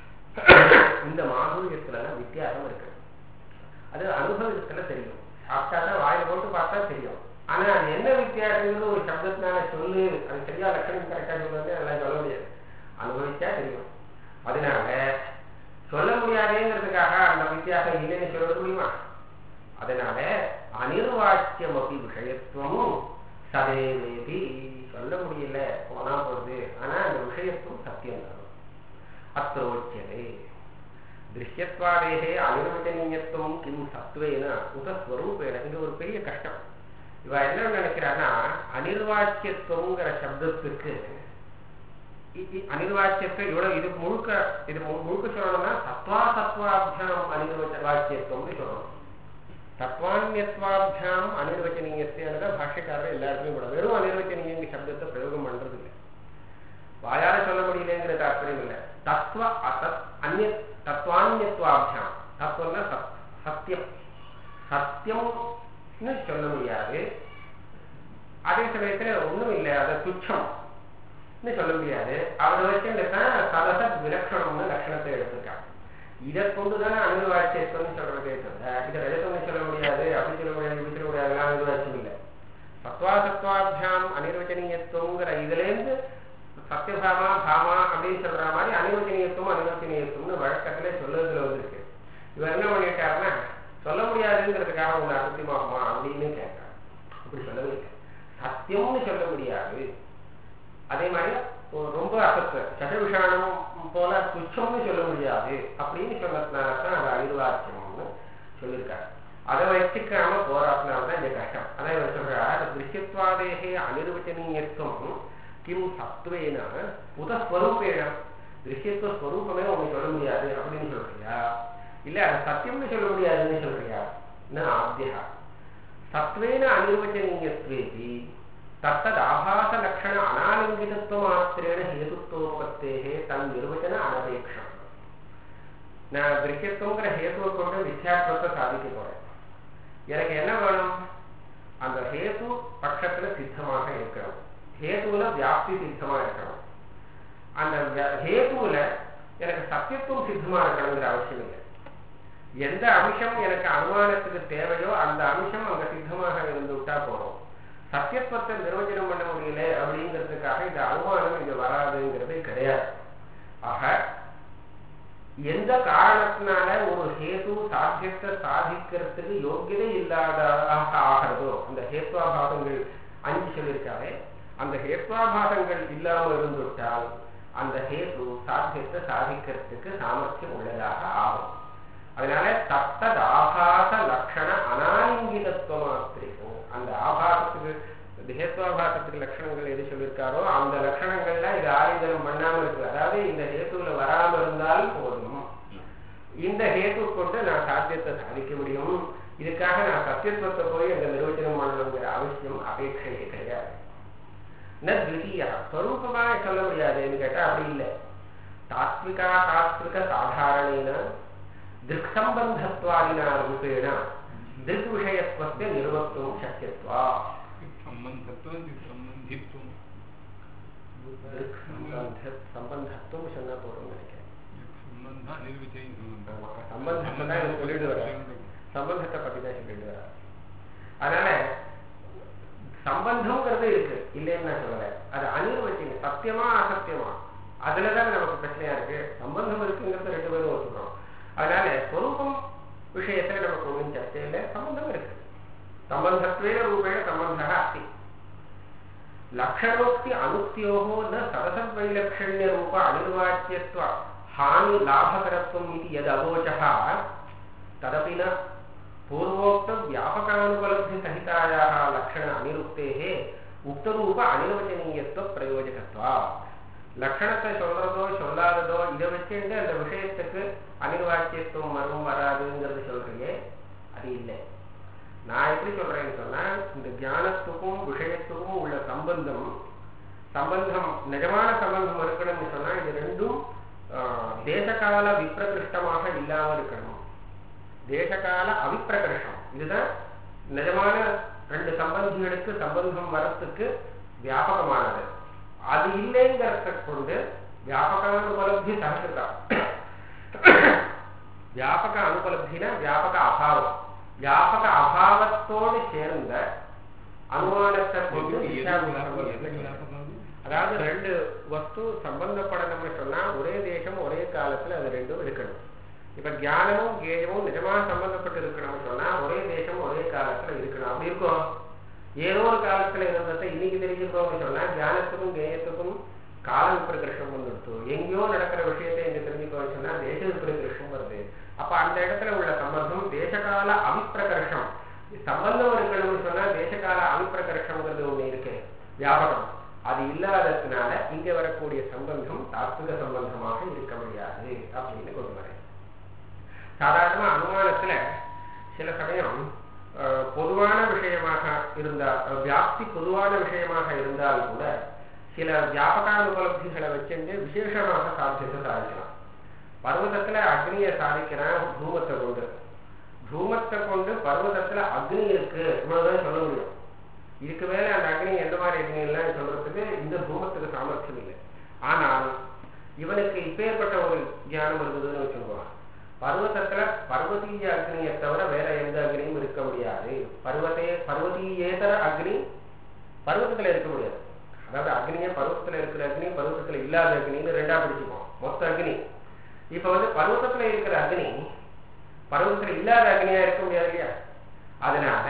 இந்த மாதுரியத்துல வித்தியாசம் இருக்கு அது அனுபவத்துல தெரியும் சாப்பிட்டாதான் வாயில போட்டு பார்த்தா தெரியும் ஆனா அது என்ன வித்தியாசங்கிறது ஒரு சப்தத்தினால சொல்லு அது சரியா லட்சணம் கரெக்டா சொல்றது அதெல்லாம் சொல்ல முடியாது அனுபவிச்சா தெரியும் அதனால சொல்ல முடியாதேங்கிறதுக்காக அந்த வித்தியாசம் இல்லைன்னு சொல்ல முடியுமா அதனால அனிர்வாச்சியம் அப்படி விஷயத்துவமும் சதேவேதி சொல்ல முடியல போனா போகுது ஆனா அந்த விஷயத்துவம் சத்தியம் தான் அத்தோச்சியதே திருஷ்யத்வாதேகே அனிர்வச்சனீயத்துவம் கிம் சத்வேன உத ஸ்வரூபேன இது ஒரு பெரிய கஷ்டம் இவ என்ன நினைக்கிறான்னா அனிர்வாச்சியத்துவங்கிற சப்தத்துக்கு இ- இ- அனிர்வாச்சியத்தை இவ்வளவு இது முழுக்க இது மு- முழுக்க சொல்லணும்னா தத்வா தத்வாபியாம் அனிர்வச்ச வாச்சியத்துவம்னு சொல்லணும் தத்வான்யத்வாபியாம் அனிர்வச்சனீயத்தை பாஷ்யக்காரர் எல்லா இடத்துலையும் கூட வெறும் அனிர்வச்சனீயங்க சப்தத்தை பிரயோகம் பண்றது இல்லை வாயால சொல்ல முடியலங்கிற தாற்பயம் இல்லை தத்துவ அசத் அந்நிய தத்துவான்யத்வாபியாம் தத்துவம்னா சத் சத்தியம் சத்தியம்னு சொல்ல முடியாது அதே சமயத்துல ஒண்ணும் இல்லை அதை துச்சம்னு சொல்ல முடியாது அவரை வச்சுதான் சதசத் விலட்சணம்னு லட்சணத்தை எடுத்திருக்காங்க இதை கொண்டுதானே அனுவாச்சியத்துவம்னு சொல்றதே தவிர இதை ரஜத்தம்னு சொல்ல முடியாது அப்படி சொல்ல முடியாது இப்படி சொல்ல முடியாது அனுவாச்சியம் இல்லை சத்வா சத்வாபியாம் அனிர்வச்சனீயத்துவங்கிற இதுல இருந்து சத்தியபாமா பாமா அப்படின்னு சொல்ற மாதிரி அனிர்வச்சனீயத்துவம் அனிர்வச்சனீயத்துவம்னு வழக்கத்திலே சொல்லுறதுல வந்திருக்கு இவர் என்ன பண்ணிட்டாருன்னா சொல்ல முடியாதுங்கிறதுக்காக உங்களை அசத்தியமாகுமா அப்படின்னு கேட்கிறார் அப்படி சொல்லவே இல்லை சத்தியம்னு சொல்ல முடியாது அதே மாதிரி ஒரு ரொம்ப அசத்து சதவிஷானம் போல துச்சம்னு சொல்ல முடியாது அப்படின்னு சொன்னதுனால தான் அது அனிர்வாச்சியம்னு சொல்லியிருக்காரு அதை வச்சுக்காம போராட்டினால்தான் இந்த கஷ்டம் அதான் இவர் சொல்றார் திருஷ்யத்வாதேகே அனிர்வச்சனீயத்துவம் கிம் சத்துவேன உத ஸ்வரூபேன திருஷ்யத்துவ ஸ்வரூபமே உனக்கு சொல்ல முடியாது அப்படின்னு சொல்றியா இல்ல அது சத்தியம்னு சொல்ல முடியாதுன்னு சொல்றியா ந ஆத்தியா சத்வேன அனிர்வச்சனீயத்வேதி தத்தத் ஆபாச லட்சண அனாலிங்கிதத்துவ மாத்திரேன ஹேதுத்துவோபத்தேகே தன் நிர்வச்சன அனபேட்சம் நான் திருஷ்யத்துவங்கிற ஹேதுவை கொண்டு வித்தியாசத்தை சாதிக்க போறேன் எனக்கு என்ன வேணும் அந்த ஹேது பட்சத்துல சித்தமாக இருக்கணும் ஹேதுல வியாப்தி சித்தமா இருக்கணும் அந்த வியா- ஹேதுல எனக்கு சத்தியத்துவம் சித்தமா இருக்கணுங்கிற அவசியம் இல்லை எந்த அம்சம் எனக்கு அனுமானத்துக்கு தேவையோ அந்த அம்சம் அங்க சித்தமாக இருந்து விட்டா போதும் சத்தியத்துவத்தை நிர்வச்சனம் பண்ண முடியல அப்படிங்கிறதுக்காக இந்த அனுமானம் இங்க வராதுங்கிறது கிடையாது ஆக எந்த காரணத்தினால ஒரு ஹேது சாத்தியத்தை சாதிக்கிறதுக்கு யோகியதை இல்லாததாக ஆகிறதோ அந்த ஹேத்வாபாதங்கள் அஞ்சு சொல்லியிருக்காவே அந்த ஹேத்வாபாதங்கள் இல்லாமல் இருந்துவிட்டால் அந்த ஹேது சாத்தியத்தை சாதிக்கிறதுக்கு சாமர்த்தியம் உள்ளதாக ஆகும் அதனால தத்தத் ஆபாச லட்சண அனாலிங்கிதத்துவமாத்திரிக்கும் அந்த ஆபாசத்துக்கு இந்த ஹேத்வாபாசத்துக்கு லட்சணங்கள் எது சொல்லியிருக்காரோ அந்த லட்சணங்கள்ல இது ஆலிங்கனம் பண்ணாம இருக்கு அதாவது இந்த ஹேத்துவில வராம இருந்தால் போதும் இந்த ஹேத்து கொண்டு நான் சாத்தியத்தை சாதிக்க முடியும் இதுக்காக நான் சத்தியத்துவத்தை போய் அந்த நிர்வச்சனம் பண்ணணுங்கிற அவசியம் அபேட்சையே கிடையாது ந திவிதீயா ஸ்வரூபமாக சொல்ல முடியாதுன்னு கேட்டா அப்படி இல்லை தாத்விகா தாத்விக சாதாரணேன திருக் சம்பந்தத்வாதினா ரூபேண திருக் விஷயத்துவத்தை நிறுவத்தும் சக்கியத்வா சம்பந்தத்துவம் சம்பந்தித்துவம் திருக் சம்பந்த சம்பந்தத்துவம் சொன்னா போதும்னு நினைக்கிறேன் சம்பந்தா நிர்விச்சயம் ஆமா, சம்பந்தத்தை தான் இங்க சொல்லிட்டு வர சம்பந்தத்தை பத்தி தான் சொல்லிட்டு வர அதனால சம்பந்தம்ங்கிறது இருக்கு இல்லைன்னு நான் சொல்லல அது அனிர்வச்சிங்க சத்தியமா அசத்தியமா அதுலதான் நமக்கு பிரச்சனையா இருக்கு சம்பந்தம் இருக்குங்கிறது ரெண்டு பேரும் ஒத்துக்கிறோம் அதனால ஸ்வரூபம் விஷயத்துல நமக்கு ஒன்றும் சர்ச்சை இல்லை சம்பந்தம் இருக்கு சம்பந்தத்வேன ரூபேண சம்பந்தः अस्ति லக்ஷணோக்தி அனுக்தியோः न सरसद्वैलक्षण्यरूप अनिर्वाच्यत्व हानि लाभकरत्वम् इति यदवोचः तदपि न पूर्वोक्त व्यापकानुपलब्धिसहितायाः लक्षण अनिरुक्तेः उक्तरूप अनिर्वचनीयत्व प्रयोजकत्वा லட்சணத்தை சொல்றதோ சொல்லாததோ இதை வச்சுட்டு அந்த விஷயத்துக்கு அனிர்வாச்சியத்துவம் வரும் வராதுங்கிறது சொல்றியே அது இல்லை நான் எப்படி சொல்றேன்னு சொன்னா இந்த ஞானத்துக்கும் விஷயத்துக்கும் உள்ள சம்பந்தம் சம்பந்தம் நிஜமான சம்பந்தம் இருக்கணும்னு சொன்னா இது ரெண்டும் ஆஹ், தேசகால விப்ரகிருஷ்டமாக இல்லாம இருக்கணும் தேசகால அவிப்பிரகர்ஷம் இதுதான் நிஜமான ரெண்டு சம்பந்திகளுக்கு சம்பந்தம் வரத்துக்கு வியாபகமானது அது இல்லைங்கிறத கொண்டு வியாபக அனுபலப்தி சகசிருக்கா வியாபக அனுபலப்தினா வியாபக அபாவம் வியாபக அபாவத்தோடு சேர்ந்த அனுமானத்தை கொண்டு விசாரம் அதாவது ரெண்டு வஸ்து சம்பந்தப்படணும்னு சொன்னா ஒரே தேசம் ஒரே காலத்துல அது ரெண்டும் இருக்கணும் இப்ப ஞானமும் கேயமும் நிஜமா சம்பந்தப்பட்டு இருக்கணும்னு சொன்னா ஒரே தேசம் ஒரே காலத்துல இருக்கணும் அப்படி இருக்கும் ஏதோ ஒரு காலத்துல இருந்ததை இன்னைக்கு தெரிஞ்சுக்கோன்னு சொன்னா ஞானத்துக்கும் கேயத்துக்கும் கால விப்பிரகிருஷ்ணம் வந்துடுத்து எங்கேயோ நடக்கிற விஷயத்தை இங்க தெரிஞ்சுக்கோன்னு சொன்னா தேச விப்பிரகிருஷ்ணம் வருது அப்ப அந்த இடத்துல உள்ள சம்பந்தம் தேசகால அவிப்பிரகர்ஷம் சம்பந்தம் இருக்கணும்னு சொன்னா தேசகால அவிப்பிரகர்ஷம்ங்கிறது ஒண்ணு இருக்கு வியாபகம் அது இல்லாததுனால இங்க வரக்கூடிய சம்பந்தம் தாத்விக சம்பந்தமாக இருக்க முடியாது அப்படின்னு கொண்டு வரேன் சாதாரண அனுமானத்துல சில சமயம் அஹ், பொதுவான விஷயமாக இருந்தால் அஹ், வியாப்தி பொதுவான விஷயமாக இருந்தால் கூட சில வியாபகானுபலப்திகளை வச்சுட்டு விசேஷமாக சாத்தியத்தை சாதிக்கலாம் பர்வதத்துல அக்னியை சாதிக்கிறான் தூமத்தை கொண்டு தூமத்தை கொண்டு பர்வதத்துல அக்னி இருக்கு இவ்வளவுதான் சொல்ல முடியும் இதுக்கு மேல அந்த அக்னி எந்த மாதிரி அக்னி இல்லைன்னு சொல்றதுக்கு இந்த தூமத்துக்கு சாமர்த்தியம் இல்லை ஆனால் இவனுக்கு இப்பேற்பட்ட ஒரு ஞானம் இருந்ததுன்னு வச்சுக்கோங்க பர்வதத்துல பர்வதீய அக்னியை தவிர வேற எந்த அக்னியும் இருக்க முடியாது பர்வதே பர்வதீயேதர அக்னி பர்வதத்துல இருக்க முடியாது அதாவது அக்னியை பர்வதத்துல இருக்கிற அக்னி பர்வதத்துல இல்லாத அக்னின்னு ரெண்டா பிடிச்சுப்போம் மொத்த அக்னி இப்ப வந்து பர்வதத்துல இருக்கிற அக்னி பர்வதத்துல இல்லாத அக்னியா இருக்க முடியாது இல்லையா அதனால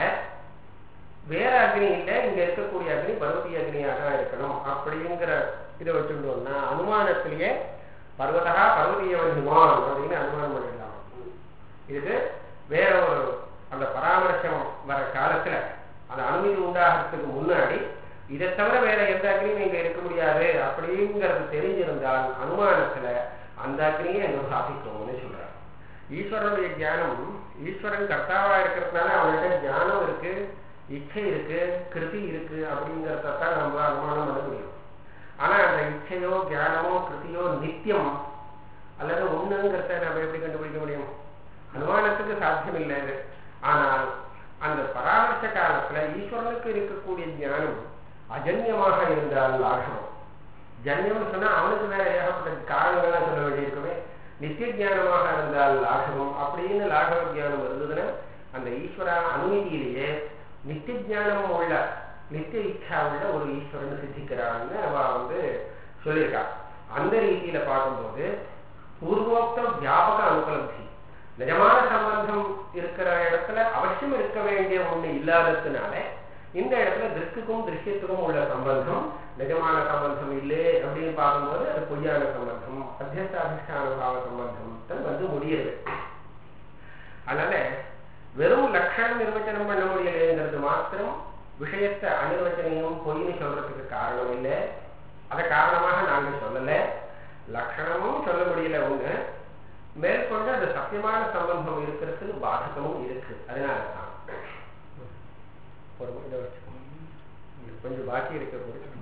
வேற அக்னி இல்லை இங்க இருக்கக்கூடிய அக்னி பர்வதீய அக்னியாக தான் இருக்கணும் அப்படிங்கிற இதை வச்சுட்டோம்னா அனுமானத்திலேயே பர்வதா பர்வதீய வன்னிமான் அப்படின்னு அனுமானம் பண்ணிடலாம் இதுக்கு வேற ஒரு அந்த பராமரிசம் வர காலத்துல அந்த அனுமதி உண்டாகிறதுக்கு முன்னாடி இதை தவிர வேற எந்த அக்னியும் இங்க இருக்க முடியாது அப்படிங்கிறது தெரிஞ்சிருந்தால் அனுமானத்துல அந்த அக்னியை அங்க சாதிக்கும்னு சொல்றார் ஈஸ்வரனுடைய ஞானம் ஈஸ்வரன் கர்த்தாவா இருக்கிறதுனால அவன்கிட்ட ஞானம் இருக்கு இச்சை இருக்கு கிருதி இருக்கு அப்படிங்கிறத தான் நம்ம அனுமானம் பண்ண முடியும் ஆனா அந்த இச்சையோ ஞானமோ கிருதியோ நித்தியம் அல்லது ஒண்ணுங்கிறத நம்ம எப்படி கண்டுபிடிக்க முடியும் அனுமானத்துக்கு சாத்தியம் இல்லை இது ஆனால் அந்த பராமர்ச காலத்துல ஈஸ்வரனுக்கு இருக்கக்கூடிய ஞானம் அஜன்யமாக இருந்தால் லாகனம் ஜன்யம் சொன்னா அவனுக்கு வேற ஏகப்பட்ட காரணங்கள்லாம் சொல்ல வேண்டியிருக்குமே நித்திய ஞானமாக இருந்தால் லாகவம் அப்படின்னு லாகவ ஞானம் இருந்ததுன்னா அந்த ஈஸ்வர அனுமதியிலேயே நித்திய ஞானம் உள்ள நித்திய இச்சா உள்ள ஒரு ஈஸ்வரன் சித்திக்கிறான்னு அவ வந்து சொல்லியிருக்கா அந்த ரீதியில பார்க்கும்போது பூர்வோக்த வியாபக அனுபலப்தி நிஜமான சம்பந்தம் இருக்கிற இடத்துல அவசியம் இருக்க வேண்டிய ஒண்ணு இல்லாததுனால இந்த இடத்துல திருஷ்டுக்கும் திருஷ்யத்துக்கும் உள்ள சம்பந்தம் நிஜமான சம்பந்தம் இல்லை அப்படின்னு பார்க்கும்போது அது பொய்யான சம்பந்தம் அத்தியஸ்தாதிஷ்டான பாவ சம்பந்தம் தான் வந்து முடியுது அதனால வெறும் லட்சணம் நிர்வச்சனம் பண்ண முடியலைங்கிறது மாத்திரம் விஷயத்தை அனிர்வச்சனையும் பொய்னு சொல்றதுக்கு காரணம் இல்லை அதை காரணமாக நாங்க சொல்லல லட்சணமும் சொல்ல முடியல ஒண்ணு மேற்கொண்டு அது சத்தியமான சம்பந்தம் இருக்கிறதுக்கு பாதகமும் இருக்கு அதனால தான் ஒரு இதை வச்சுக்கோங்க. கொஞ்சம் பாக்கி இருக்க போது